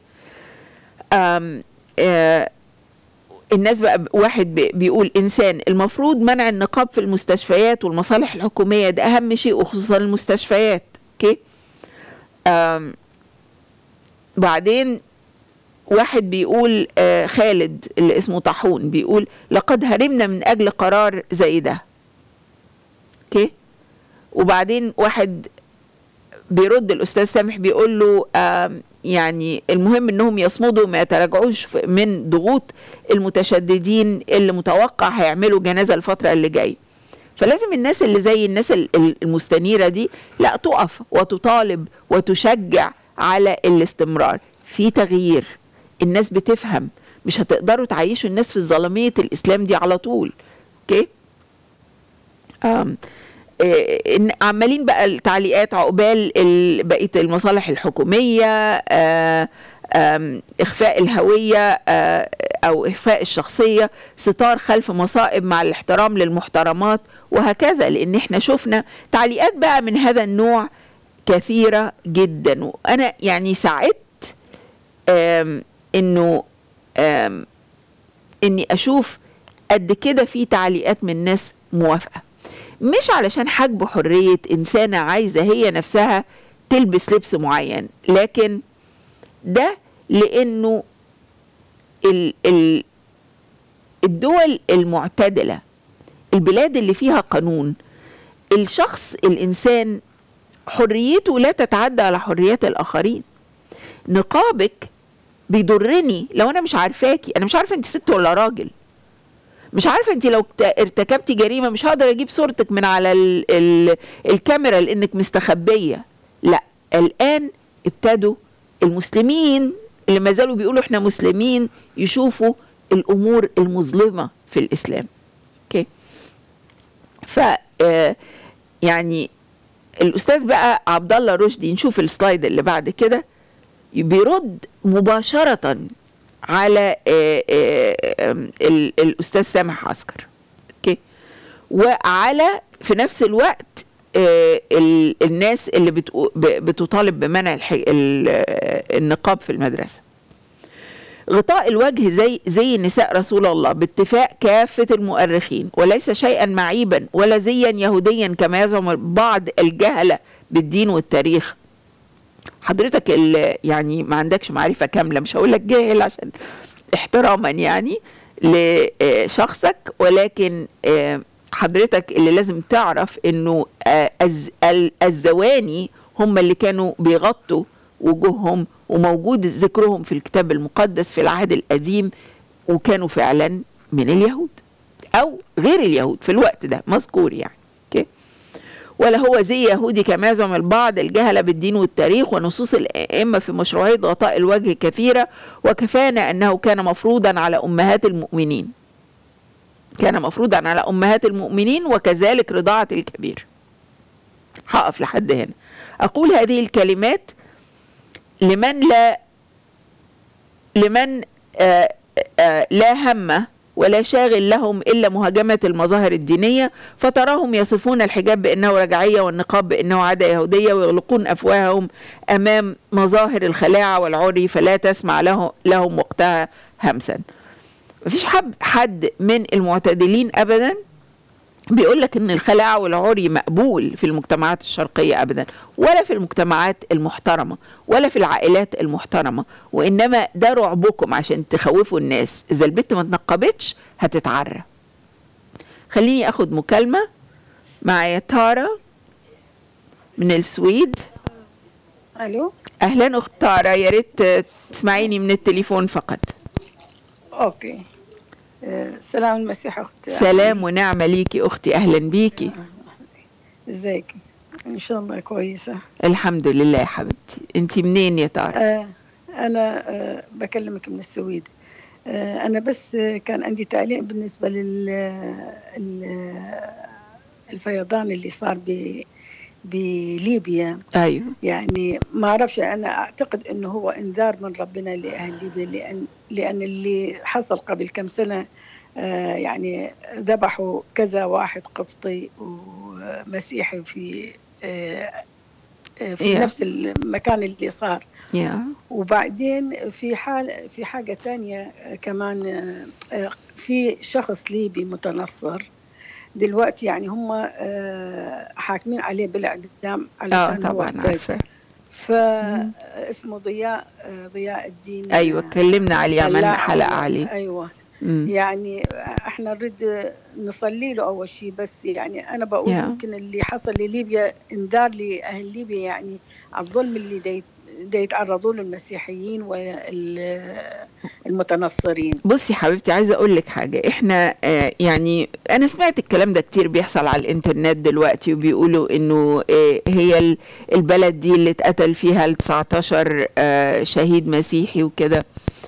أم آه الناس بقى ب- واحد بي- بيقول انسان المفروض منع النقاب في المستشفيات والمصالح الحكوميه ده اهم شيء وخصوصا المستشفيات اوكي آم بعدين واحد بيقول آه خالد اللي اسمه طاحون بيقول لقد هرمنا من اجل قرار زي ده اوكي وبعدين واحد بيرد الاستاذ سامح بيقول له آم، يعني المهم انهم يصمدوا ما يتراجعوش ف- من ضغوط المتشددين اللي متوقع هيعملوا جنازه الفتره اللي جايه فلازم الناس اللي زي الناس ال- ال- المستنيره دي لا تقف وتطالب وتشجع على الاستمرار في تغيير الناس بتفهم مش هتقدروا تعيشوا الناس في ظلاميه الاسلام دي على طول اوكي آم، آه، إن عمالين بقى التعليقات عقبال ال- بقيه المصالح الحكوميه آه، آم، اخفاء الهويه آه، او اخفاء الشخصيه ستار خلف مصائب مع الاحترام للمحترمات وهكذا لان احنا شفنا تعليقات بقى من هذا النوع كثيره جدا وانا يعني سعدت آم، انه آم، اني اشوف قد كده في تعليقات من ناس موافقه مش علشان حجب حريه انسانه عايزه هي نفسها تلبس لبس معين لكن ده لانه ال ال الدول المعتدله البلاد اللي فيها قانون الشخص الانسان حريته لا تتعدى على حريات الاخرين نقابك بيضرني لو انا مش عارفاكي انا مش عارفه انت ست ولا راجل مش عارفه انت لو اكت- ارتكبتي جريمه مش هقدر اجيب صورتك من على ال ال الكاميرا لانك مستخبيه لا الان ابتدوا المسلمين اللي ما زالوا بيقولوا احنا مسلمين يشوفوا الامور المظلمه في الاسلام اوكي ف آه، يعني الاستاذ بقى عبد الله رشدي نشوف السلايد اللي بعد كده بيرد مباشره على آه، آه، آم، ال- الاستاذ سامح عسكر اوكي وعلى في نفس الوقت آه، ال- الناس اللي بتقو- ب- بتطالب بمنع الح- ال- آه، النقاب في المدرسه غطاء الوجه زي زي نساء رسول الله باتفاق كافة المؤرخين وليس شيئا معيبا ولا زيا يهوديا كما يزعم بعض الجهلة بالدين والتاريخ حضرتك اللي يعني ما عندكش معرفة كاملة مش هقول لك جاهل عشان احتراما يعني لشخصك ولكن آه، حضرتك اللي لازم تعرف انه آه، الز- ال- الزواني هم اللي كانوا بيغطوا وجوههم وموجود ذكرهم في الكتاب المقدس في العهد القديم وكانوا فعلا من اليهود او غير اليهود في الوقت ده مذكور يعني اوكي ولا هو زي يهودي كما يزعم البعض الجهله بالدين والتاريخ ونصوص الائمه في مشروعيه غطاء الوجه كثيره وكفانا انه كان مفروضا على امهات المؤمنين كان مفروضا على امهات المؤمنين وكذلك رضاعه الكبير هقف لحد هنا اقول هذه الكلمات لمن لا لمن آه آه لا هم ولا شاغل لهم الا مهاجمه المظاهر الدينيه فتراهم يصفون الحجاب بانه رجعيه والنقاب بانه عاده يهوديه ويغلقون افواههم امام مظاهر الخلاعه والعري فلا تسمع له لهم وقتها همسا. مفيش حد حد من المعتدلين ابدا بيقول لك ان الخلاعه والعري مقبول في المجتمعات الشرقيه ابدا ولا في المجتمعات المحترمه ولا في العائلات المحترمه وانما ده رعبكم عشان تخوفوا الناس اذا البنت ما اتنقبتش هتتعرى خليني اخد مكالمه معايا تارا من السويد الو اهلا اخت تارا يا ريت تسمعيني من التليفون فقط اوكي آه، سلام المسيح اختي سلام ونعمه ليكي اختي اهلا بيكي ازيك ان شاء الله كويسه الحمد لله يا حبيبتي انت منين يا تارا آه انا آه بكلمك من السويد آه انا بس آه، كان عندي تعليق بالنسبه لل ال- الفيضان اللي صار ب بليبيا ايوه يعني ما اعرفش انا اعتقد انه هو انذار من ربنا لاهل ليبيا لان لان اللي حصل قبل كم سنه آه يعني ذبحوا كذا واحد قبطي ومسيحي في آه آه، في Yeah. نفس المكان اللي صار يا وبعدين في حال في حاجة تانية آه، كمان آه، آه، في شخص ليبي متنصر دلوقتي يعني هم آه، حاكمين عليه بالاعدام اه علشان هو طبعا اختلف. عارفه فاسمه ضياء آه، ضياء الدين ايوه اتكلمنا عليه عملنا دلاع حلقه أو- عليه ايوه مم. يعني احنا نريد نصلي له اول شيء بس يعني انا بقول يا. يمكن اللي حصل لليبيا انذار لاهل ليبيا يعني على الظلم اللي دي دي يتعرضوا له المسيحيين والمتنصرين بصي حبيبتي عايزه اقول لك حاجه احنا آه يعني انا سمعت الكلام ده كتير بيحصل على الانترنت دلوقتي وبيقولوا انه آه هي ال- البلد دي اللي اتقتل فيها ال 19 آه شهيد مسيحي وكده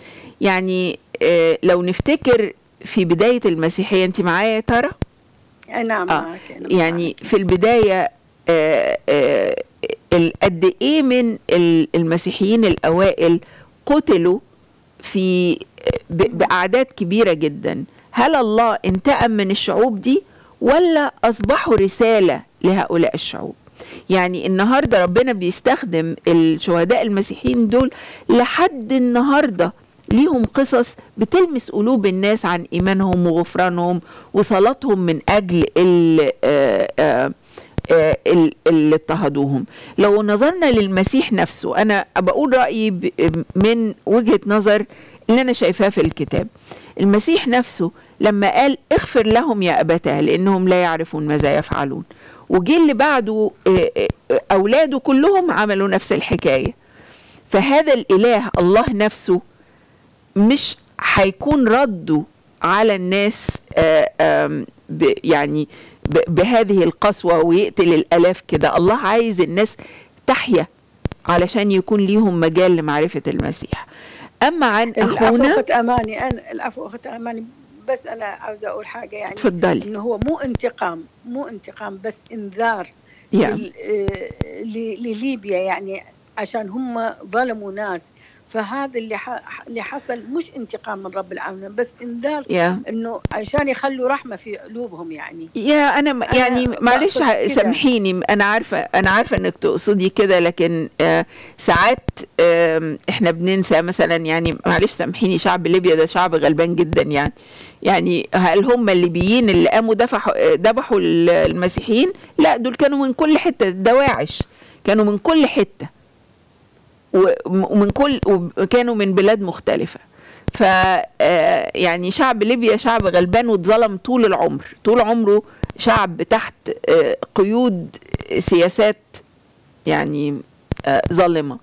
يعني آه لو نفتكر في بدايه المسيحيه انت معايا يا ترى نعم آه، معك أنا يعني معك. في البداية آه، آه، ال- قد إيه من ال- المسيحيين الأوائل قتلوا في ب- بأعداد كبيرة جدا هل الله انتقم من الشعوب دي ولا أصبحوا رسالة لهؤلاء الشعوب يعني النهاردة ربنا بيستخدم الشهداء المسيحيين دول لحد النهاردة ليهم قصص بتلمس قلوب الناس عن إيمانهم وغفرانهم وصلاتهم من أجل ال- آه، آه، آه، ال- اللي اضطهدوهم لو نظرنا للمسيح نفسه أنا بقول رأيي ب- من وجهة نظر اللي أنا شايفاه في الكتاب المسيح نفسه لما قال اغفر لهم يا أبتاه لأنهم لا يعرفون ماذا يفعلون وجي اللي بعده آه، آه، أولاده كلهم عملوا نفس الحكاية فهذا الإله الله نفسه مش هيكون رده على الناس آه، آم، ب- يعني ب- بهذه القسوة ويقتل الألاف كده الله عايز الناس تحيا علشان يكون ليهم مجال لمعرفة المسيح أما عن العفو أخونا اخت اماني انا العفو اخت اماني بس انا عاوزه اقول حاجه يعني تفضلي انه هو مو انتقام مو انتقام بس انذار يا لل- آه، ل- لليبيا يعني عشان هم ظلموا ناس فهذا اللي ح- اللي حصل مش انتقام من رب العالمين بس انذار يا انه عشان يخلوا رحمه في قلوبهم يعني يا انا م- أنا يعني معلش بقصد ه- كده. سامحيني انا عارفه انا عارفه انك تقصدي كده لكن آه ساعات آه احنا بننسى مثلا يعني معلش سامحيني شعب ليبيا ده شعب غلبان جدا يعني يعني هل هم الليبيين اللي قاموا دفعوا آه، ذبحوا ال- المسيحيين لا دول كانوا من كل حته دواعش كانوا من كل حته و- ومن كل وكانوا من بلاد مختلفه ف آه، يعني شعب ليبيا شعب غلبان واتظلم طول العمر طول عمره شعب تحت آه، قيود سياسات يعني آه، ظالمه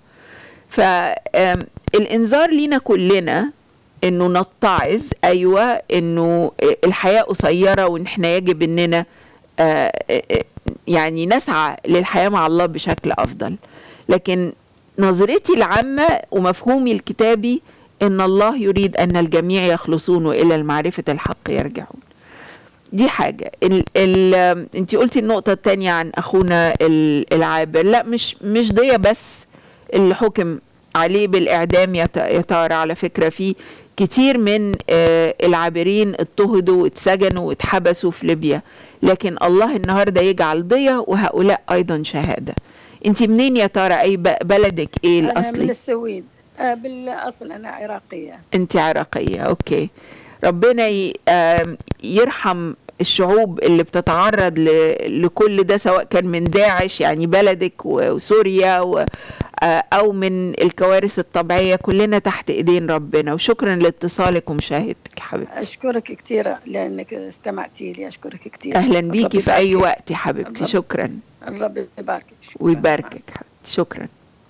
فالانذار لينا كلنا انه نتعظ ايوه انه آه، الحياه قصيره وان احنا يجب اننا آه، آه، يعني نسعى للحياه مع الله بشكل افضل لكن نظرتي العامه ومفهومي الكتابي ان الله يريد ان الجميع يخلصون والى المعرفه الحق يرجعون دي حاجة ال ال انت قلتي النقطة التانية عن اخونا ال- العابر لا مش مش دي بس اللي حكم عليه بالاعدام يا ت- يا ترى على فكرة في كتير من آه، العابرين اضطهدوا واتسجنوا واتحبسوا في ليبيا لكن الله النهارده يجعل ضية وهؤلاء ايضا شهادة انت منين يا ترى اي ب- بلدك ايه انا من الاصلي السويد آه، بالاصل انا عراقيه انت عراقية اوكي ربنا ي- آم، يرحم الشعوب اللي بتتعرض ل- لكل ده سواء كان من داعش يعني بلدك و- وسوريا و آه، او من الكوارث الطبيعيه كلنا تحت ايدين ربنا وشكرا لاتصالك ومشاهدتك يا حبيبتي اشكرك كثير لانك استمعتي لي اشكرك كثير اهلا بيكي في اي يباركك. وقت يا حبيبتي الرب- شكرا الرب يباركك شكراً. ويباركك مع السلامة. حبيبتي شكرا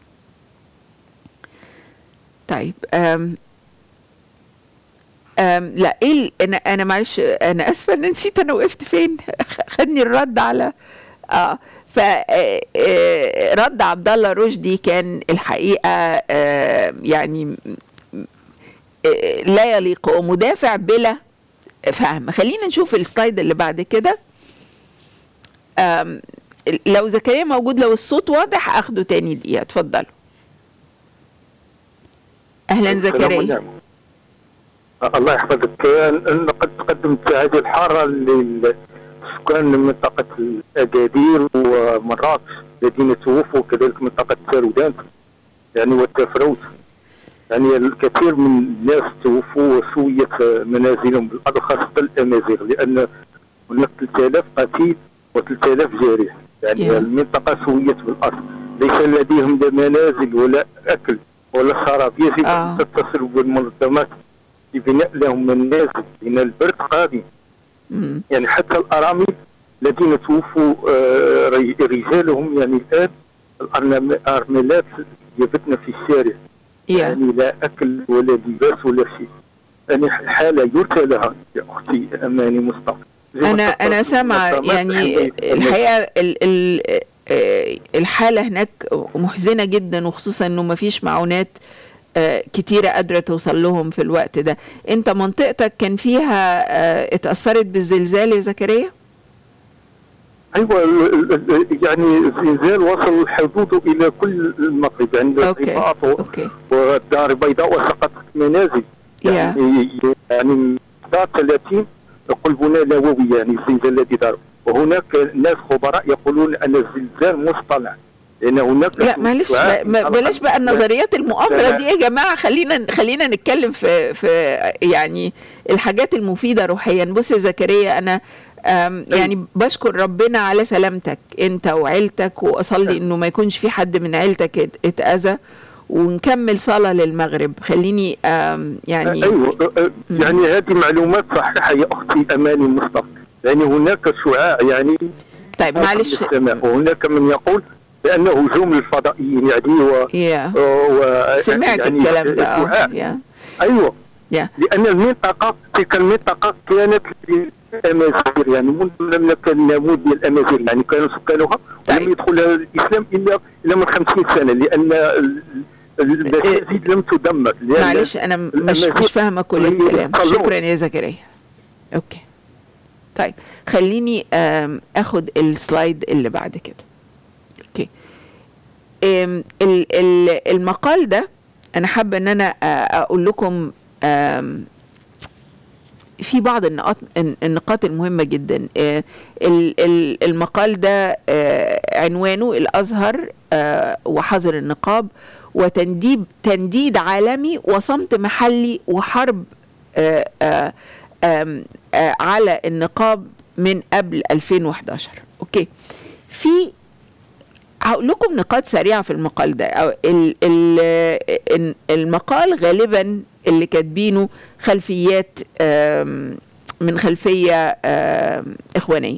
طيب أم أم لا ايه ال- انا انا معلش انا اسفه ان نسيت انا وقفت فين خدني الرد على اه ف آه، آه، رد عبد الله رشدي كان الحقيقه آه، يعني م- آه، لا يليق ومدافع بلا فهم خلينا نشوف السلايد اللي بعد كده آم، لو زكريا موجود لو الصوت واضح اخده تاني دقيقه اتفضلوا اهلا السلام زكريا عليكم. الله يحفظك أنا قد قدمت هذه الحارة للسكان من منطقة الأكادير ومراكش الذين توفوا كذلك منطقة سارودان يعني والتفروت يعني الكثير من الناس توفوا وسويت منازلهم بالأرض خاصة الأمازيغ لأن هناك 3000 قتيل و3000 جارح يعني Yeah. المنطقة سويت بالأرض ليس لديهم لا منازل ولا أكل ولا شراب يجب آه. أن تتصل بالمنظمات لبناء لهم منازل لأن البرد قادم مم. يعني حتى الأرامل الذين توفوا آه، ري- رجالهم يعني الآن الأرنم- الأرملات يبتن في الشارع يا يعني لا أكل ولا لباس ولا شيء يعني حالة يرثى لها يا أختي أماني مصطفى زي ما انا انا تفضلت سامعه المنظمات يعني حماية الحقيقه ال ال آه، الحاله هناك محزنه جدا وخصوصا انه ما فيش معونات آه، كتيرة قادرة توصل لهم في الوقت ده انت منطقتك كان فيها آه، اتأثرت بالزلزال يا زكريا ايوه ال- ال- ال- يعني الزلزال وصل حدوده الى كل المغرب يعني اوكي الرباط و- اوكي والدار البيضاء وسقطت منازل يعني يعني دار 30 قلبنا نووي يعني الزلزال الذي دار وهناك ناس خبراء يقولون ان الزلزال مصطنع لان هناك لا معلش شعاع ما- ما- بلاش بقى النظريات المؤامره لا. دي يا جماعه خلينا خلينا نتكلم في في يعني الحاجات المفيده روحيا بص يا زكريا انا أم، يعني بشكر ربنا على سلامتك انت وعيلتك واصلي انه ما يكونش في حد من عيلتك ات- اتاذى ونكمل صلاه للمغرب خليني أم، يعني ايوه أه، أه، يعني هذه معلومات صحيحه يا اختي اماني مصطفى يعني هناك شعاع يعني طيب معلش في السماء وهناك من يقول بانه هجوم الفضائيين يعني و, يا و... سمعت يعني الكلام ده اه شعاع. يا ايوه يا لان المنطقه تلك المنطقه كانت للامازيغ يعني منذ لم يكن النموذج الامازيغ يعني كانوا سكانها طيب. ولم يدخلها الاسلام الا الا من 50 سنه لان ال- المساجد لم تدمر لأن معلش انا م- مش الأمازيغ مش فاهمه كل هم الكلام يصلون. شكرا يا زكريا اوكي طيب خليني آم، اخد السلايد اللي بعد كده اوكي آم، ال- ال- المقال ده انا حابه ان انا آه، اقول لكم آم، في بعض النقاط النقاط المهمة جدا آه، ال- ال- المقال ده آه، عنوانه الأزهر آه، وحظر النقاب وتنديد تنديد عالمي وصمت محلي وحرب آه، آه، آم، آه، على النقاب من قبل 2011 اوكي في هقول لكم نقاط سريعه في المقال ده أو ال ال المقال غالبا اللي كاتبينه خلفيات آم، من خلفيه آم، اخوانيه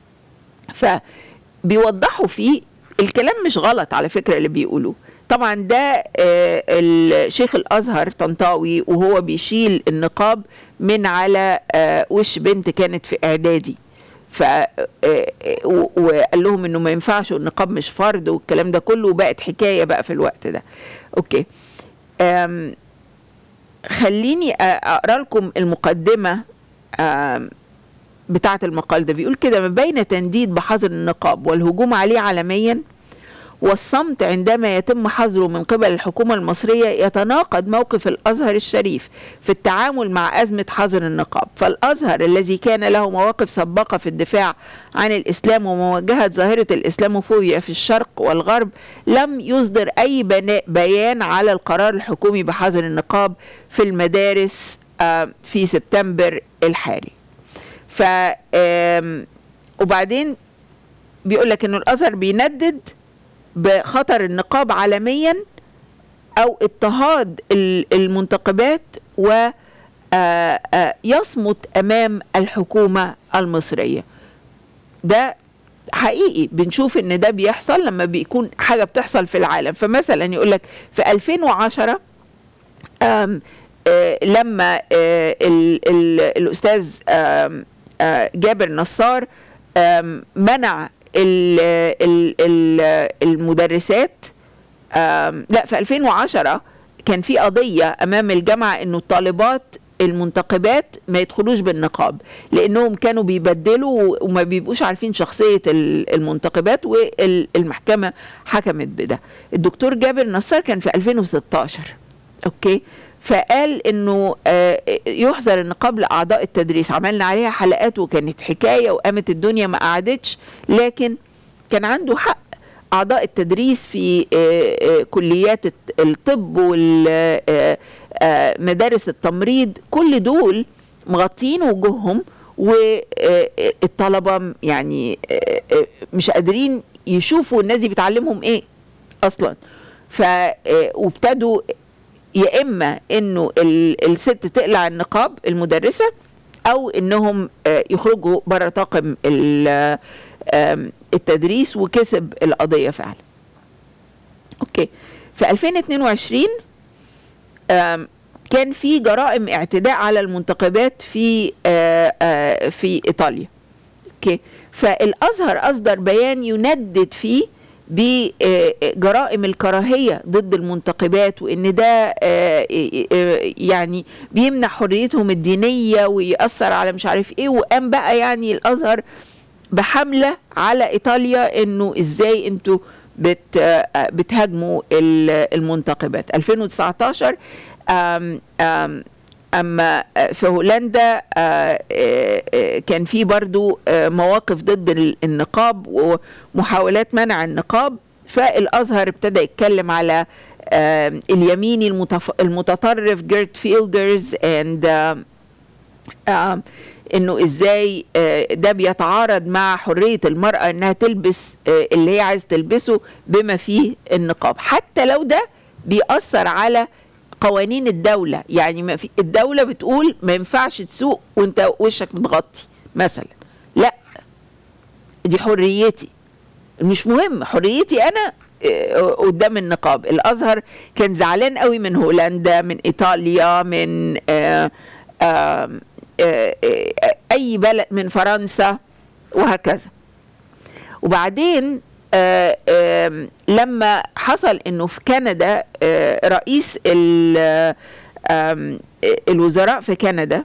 فبيوضحوا فيه الكلام مش غلط على فكره اللي بيقولوه طبعا ده آه، الشيخ الازهر طنطاوي وهو بيشيل النقاب من على آه، وش بنت كانت في اعدادي ف آه، آه، و- وقال لهم انه ما ينفعش والنقاب مش فرض والكلام ده كله وبقت حكايه بقى في الوقت ده اوكي أم خليني أ- اقرا لكم المقدمه أم بتاعه المقال ده بيقول كده ما بين تنديد بحظر النقاب والهجوم عليه عالميا والصمت عندما يتم حظره من قبل الحكومة المصرية يتناقض موقف الأزهر الشريف في التعامل مع أزمة حظر النقاب فالأزهر الذي كان له مواقف سباقة في الدفاع عن الإسلام ومواجهة ظاهرة الإسلاموفوبيا في الشرق والغرب لم يصدر أي بنا- بيان على القرار الحكومي بحظر النقاب في المدارس آه، في سبتمبر الحالي ف آم، وبعدين بيقول لك انه الازهر بيندد بخطر النقاب عالميا او اضطهاد ال- المنتقبات و آه، آه، يصمت امام الحكومه المصريه ده حقيقي بنشوف ان ده بيحصل لما بيكون حاجه بتحصل في العالم فمثلا يقول لك في 2010 آم، آه، لما آه، ال- ال- الاستاذ آم، آه، جابر نصار آم، منع ال- ال- ال- المدرسات آم، لا في 2010 كان في قضية أمام الجامعة إنه الطالبات المنتقبات ما يدخلوش بالنقاب لأنهم كانوا بيبدلوا وما بيبقوش عارفين شخصية ال- المنتقبات والمحكمة حكمت بده الدكتور جابر نصار كان في 2016 أوكي فقال انه آه، يحظر النقاب لاعضاء التدريس عملنا عليها حلقات وكانت حكايه وقامت الدنيا ما قعدتش لكن كان عنده حق اعضاء التدريس في آه، آه، كليات الت- الطب ومدارس التمريض كل دول مغطين وجوههم والطلبه يعني آه، آه، مش قادرين يشوفوا الناس دي بتعلمهم ايه اصلا ف آه، وابتدوا يا اما انه ال- الست تقلع النقاب المدرسه او انهم آه، يخرجوا بره طاقم ال- آم، التدريس وكسب القضيه فعلا اوكي في 2022 آم، كان في جرائم اعتداء على المنتقبات في آه، آه، في ايطاليا اوكي فالازهر اصدر بيان يندد فيه بجرائم الكراهيه ضد المنتقبات وان ده آه، آه، يعني بيمنع حريتهم الدينيه ويأثر على مش عارف ايه وقام بقى يعني الازهر بحمله على ايطاليا انه ازاي انتوا بت آه، بتهاجموا ال- المنتقبات 2019 آم آم اما آه، في هولندا آه، آه، آه، كان في برضو آه، مواقف ضد ال- النقاب ومحاولات منع النقاب فالازهر ابتدى يتكلم على آه، اليميني المتف- المتطرف جيرت فيلدرز اند آه، انه ازاي آه، ده بيتعارض مع حريه المراه انها تلبس آه، اللي هي عايزه تلبسه بما فيه النقاب حتى لو ده بيأثر على قوانين الدولة يعني ما في الدولة بتقول ما ينفعش تسوق وانت وشك متغطي مثلا لا دي حريتي مش مهم حريتي انا آه، قدام النقاب الازهر كان زعلان قوي من هولندا من ايطاليا من آه، آه، آه، آه، اي بلد من فرنسا وهكذا وبعدين آه، آم، لما حصل انه في كندا آه، رئيس ال- آم، الوزراء في كندا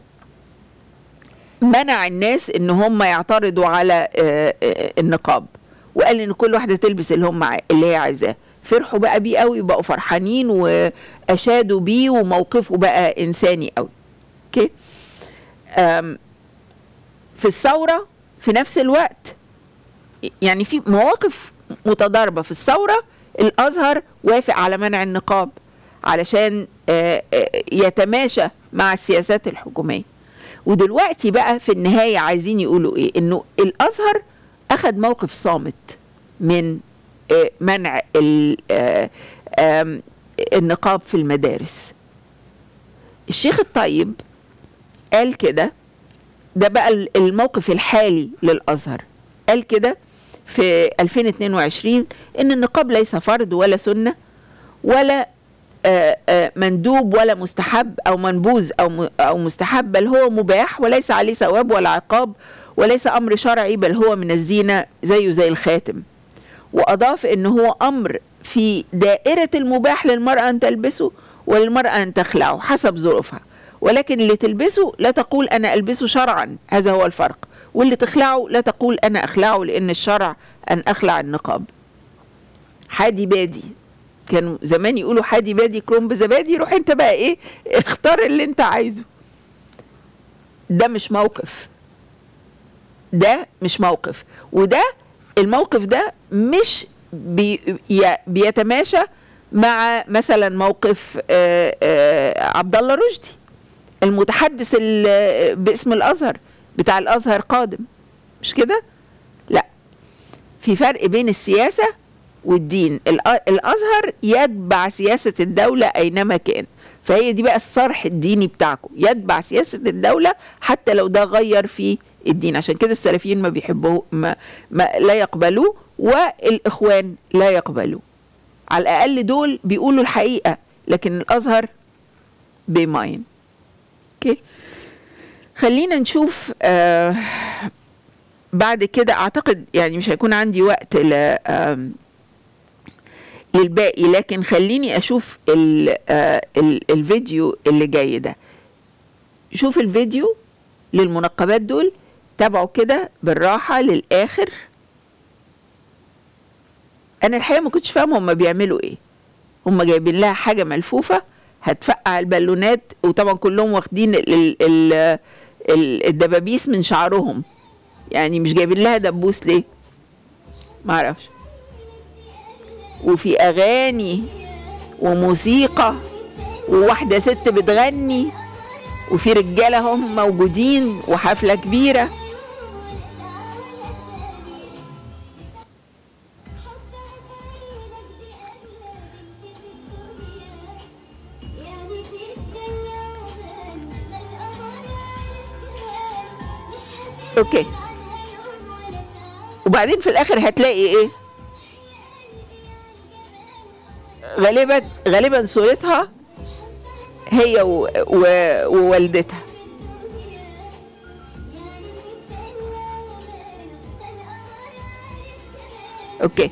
منع الناس ان هم يعترضوا على آه، آه، النقاب وقال ان كل واحده تلبس اللي هم عاي- اللي هي عايزاه فرحوا بقى بيه قوي وبقوا فرحانين واشادوا بيه وموقفه بقى انساني قوي اوكي آم، في الثوره في نفس الوقت يعني في مواقف متضاربه في الثوره الازهر وافق على منع النقاب علشان آه، آه، يتماشى مع السياسات الحكوميه ودلوقتي بقى في النهايه عايزين يقولوا ايه انه الازهر اخذ موقف صامت من آه، منع ال- آه، آم، النقاب في المدارس الشيخ الطيب قال كده ده بقى ال- الموقف الحالي للازهر قال كده في 2022 ان النقاب ليس فرض ولا سنه ولا آه، آه، مندوب ولا مستحب او منبوذ او م- او مستحب بل هو مباح وليس عليه ثواب ولا عقاب وليس امر شرعي بل هو من الزينه زيه زي الخاتم واضاف ان هو امر في دائره المباح للمراه ان تلبسه وللمراه ان تخلعه حسب ظروفها ولكن اللي تلبسه لا تقول انا البسه شرعا هذا هو الفرق واللي تخلعه لا تقول انا اخلعه لان الشرع ان اخلع النقاب حادي بادي كانوا زمان يقولوا حادي بادي كرومب زبادي روح انت بقى ايه اختار اللي انت عايزه ده مش موقف ده مش موقف وده الموقف ده مش بي ي- بيتماشى مع مثلا موقف آه، آه، عبد الله رشدي المتحدث ال- باسم الازهر بتاع الازهر قادم مش كده لا في فرق بين السياسه والدين الأ- الازهر يتبع سياسه الدوله اينما كان فهي دي بقى الصرح الديني بتاعكم يتبع سياسه الدوله حتى لو ده غير في الدين عشان كده السلفيين ما بيحبوه ما, ما لا يقبلوه والاخوان لا يقبلوه على الاقل دول بيقولوا الحقيقه لكن الازهر بيماين اوكي خلينا نشوف آه بعد كده اعتقد يعني مش هيكون عندي وقت ل آم، للباقي لكن خليني اشوف ال آه ال الفيديو اللي جاي ده شوف الفيديو للمنقبات دول تابعوا كده بالراحة للآخر أنا الحقيقة ما كنتش فاهمة هما بيعملوا إيه هما جايبين لها حاجة ملفوفة هتفقع البالونات وطبعا كلهم واخدين ال ال ال ال الدبابيس من شعرهم يعني مش جايبين لها دبوس ليه معرفش وفي اغاني وموسيقى وواحده ست بتغني وفي رجاله هم موجودين وحفله كبيره اوكي وبعدين في الاخر هتلاقي ايه غالبا غالبا صورتها هي و... و... ووالدتها اوكي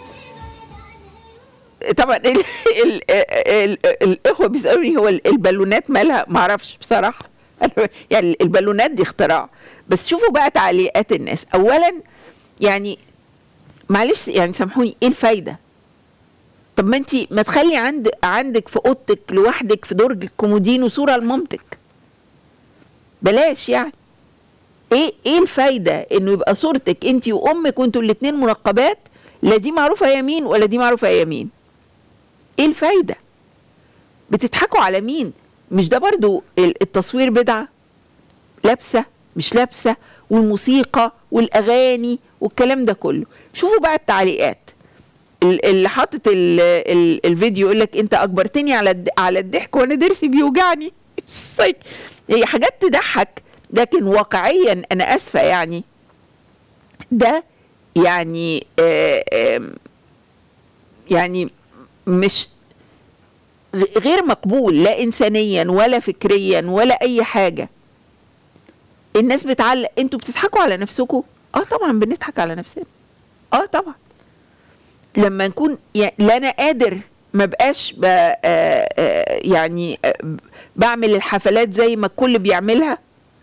طبعا ال... ال... ال... الاخوه بيسالوني هو البالونات مالها معرفش بصراحه أنا- يعني البالونات دي اختراع بس شوفوا بقى تعليقات الناس اولا يعني معلش يعني سامحوني ايه الفايده طب ما انت ما تخلي عند عندك في اوضتك لوحدك في درج الكومودينو صوره لمامتك بلاش يعني ايه ايه الفايده انه يبقى صورتك انت وامك وانتوا الاتنين منقبات لا دي معروفه يمين ولا دي معروفه يمين ايه الفايده بتضحكوا على مين مش ده برضو ال- التصوير بدعه لابسه مش لابسه والموسيقى والاغاني والكلام ده كله شوفوا بقى التعليقات ال- اللي حاطط ال- ال- الفيديو يقول لك انت اجبرتني على الد- على الضحك وانا ضرسي بيوجعني السيك. هي حاجات تضحك لكن واقعيا انا اسفه يعني ده يعني آه، آم، يعني مش غ- غير مقبول لا انسانيا ولا فكريا ولا اي حاجه الناس بتعلق انتوا بتضحكوا على نفسكم اه طبعا بنضحك على نفسنا اه طبعا لما نكون يعني لا انا قادر ما بقاش ب- آه، آه، يعني آه، بعمل الحفلات زي ما الكل بيعملها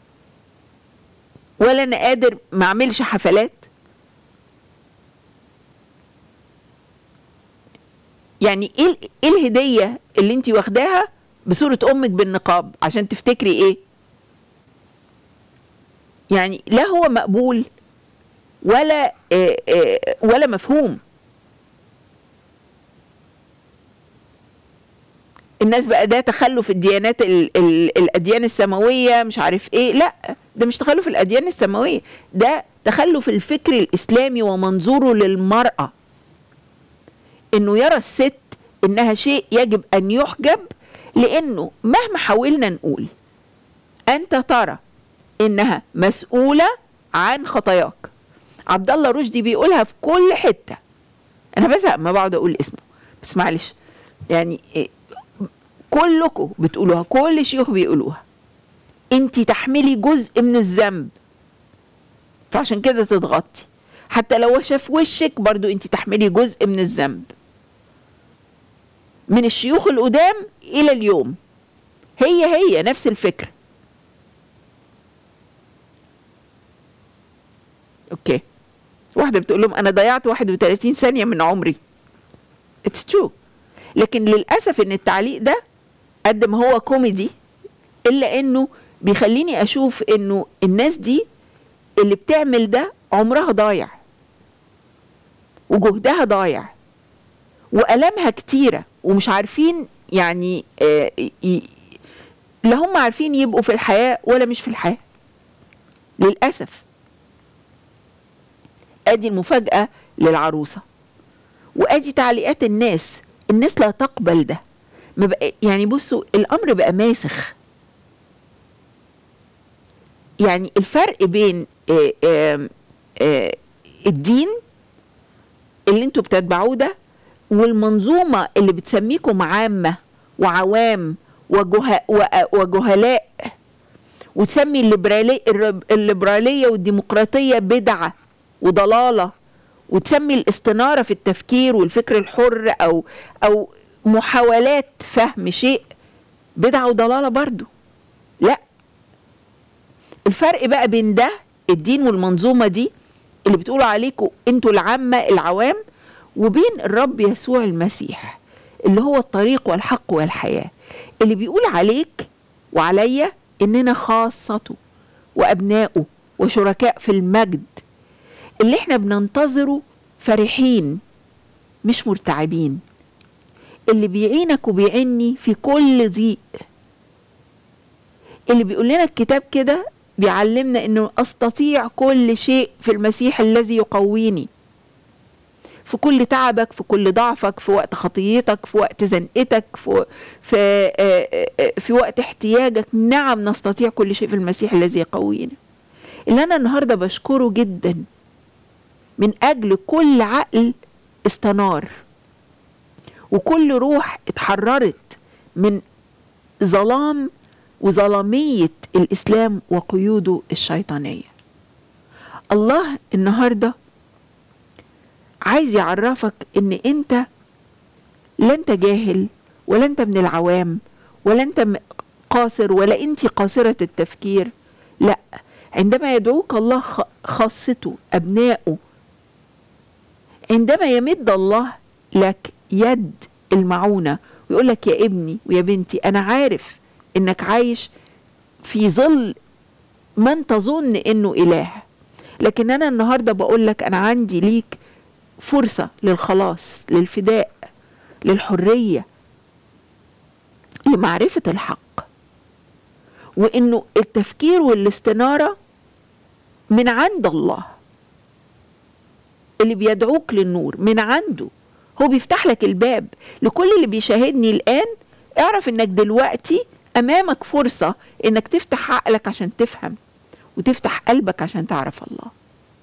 ولا انا قادر ما اعملش حفلات يعني ايه ال- ايه الهديه اللي انت واخداها بصوره امك بالنقاب عشان تفتكري ايه يعني لا هو مقبول ولا آه، آه، ولا مفهوم الناس بقى ده تخلف الديانات ال ال الاديان السماويه مش عارف ايه لا ده مش تخلف الاديان السماويه ده تخلف الفكر الاسلامي ومنظوره للمراه انه يرى الست انها شيء يجب ان يحجب لانه مهما حاولنا نقول انت ترى انها مسؤوله عن خطاياك عبد الله رشدي بيقولها في كل حته انا بزهق ما بقعد اقول اسمه بس معلش يعني إيه، كلكم بتقولوها كل الشيوخ بيقولوها انت تحملي جزء من الذنب فعشان كده تضغطي حتى لو شاف وشك برضو انت تحملي جزء من الذنب من الشيوخ القدام الى اليوم هي هي نفس الفكره اوكي واحده بتقول لهم انا ضيعت 31 ثانيه من عمري اتس ترو لكن للاسف ان التعليق ده قد ما هو كوميدي الا انه بيخليني اشوف انه الناس دي اللي بتعمل ده عمرها ضايع وجهدها ضايع والامها كتيره ومش عارفين يعني آه ي- لا هم عارفين يبقوا في الحياه ولا مش في الحياه للاسف ادي المفاجاه للعروسه وادي تعليقات الناس الناس لا تقبل ده ما بقى يعني بصوا الامر بقى ماسخ يعني الفرق بين آه، آه، آه، الدين اللي انتوا بتتبعوه ده والمنظومة اللي بتسميكم عامة وعوام وجه... وجهلاء وتسمي الليبرالي... الرب- الليبرالية والديمقراطية بدعة وضلالة وتسمي الاستنارة في التفكير والفكر الحر أو أو محاولات فهم شيء بدعة وضلالة برضو لا الفرق بقى بين ده الدين والمنظومة دي اللي بتقولوا عليكم انتوا العامة العوام وبين الرب يسوع المسيح اللي هو الطريق والحق والحياة اللي بيقول عليك وعليا اننا خاصته وابنائه وشركاء في المجد اللي احنا بننتظره فرحين مش مرتعبين اللي بيعينك وبيعني في كل ضيق اللي بيقول لنا الكتاب كده بيعلمنا انه استطيع كل شيء في المسيح الذي يقويني في كل تعبك في كل ضعفك في وقت خطيتك في وقت زنقتك في في آه، آه، في وقت احتياجك نعم نستطيع كل شيء في المسيح الذي يقوينا اللي انا النهارده بشكره جدا من اجل كل عقل استنار وكل روح اتحررت من ظلام وظلامية الإسلام وقيوده الشيطانية الله النهاردة عايز يعرفك ان انت لا انت جاهل ولا انت من العوام ولا انت م- قاصر ولا انت قاصرة التفكير لا عندما يدعوك الله خ- خاصته أبنائه عندما يمد الله لك يد المعونة ويقول لك يا ابني ويا بنتي أنا عارف إنك عايش في ظل من تظن إنه إله لكن أنا النهاردة بقول لك أنا عندي ليك فرصة للخلاص للفداء للحرية لمعرفة الحق وإنه التفكير والاستنارة من عند الله اللي بيدعوك للنور من عنده هو بيفتح لك الباب لكل اللي بيشاهدني الآن اعرف انك دلوقتي امامك فرصة انك تفتح عقلك عشان تفهم وتفتح قلبك عشان تعرف الله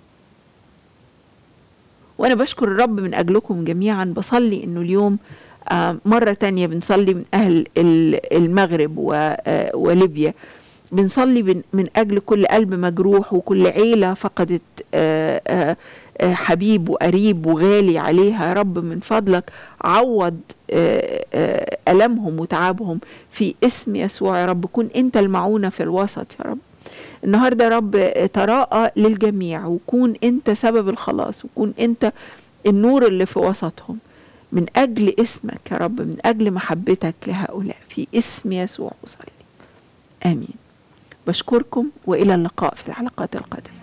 وانا بشكر الرب من اجلكم جميعا بصلي انه اليوم آه، مرة تانية بنصلي من اهل ال- المغرب و- آه، وليبيا بنصلي من- من اجل كل قلب مجروح وكل عيلة فقدت آه، آه، آه، حبيب وقريب وغالي عليها يا رب من فضلك عوض آه، آه، ألمهم وتعبهم في اسم يسوع يا رب كن أنت المعونة في الوسط يا رب النهاردة يا رب تراءى للجميع وكون أنت سبب الخلاص وكون أنت النور اللي في وسطهم من أجل اسمك يا رب من أجل محبتك لهؤلاء في اسم يسوع أصلي آمين بشكركم وإلى اللقاء في الحلقات القادمة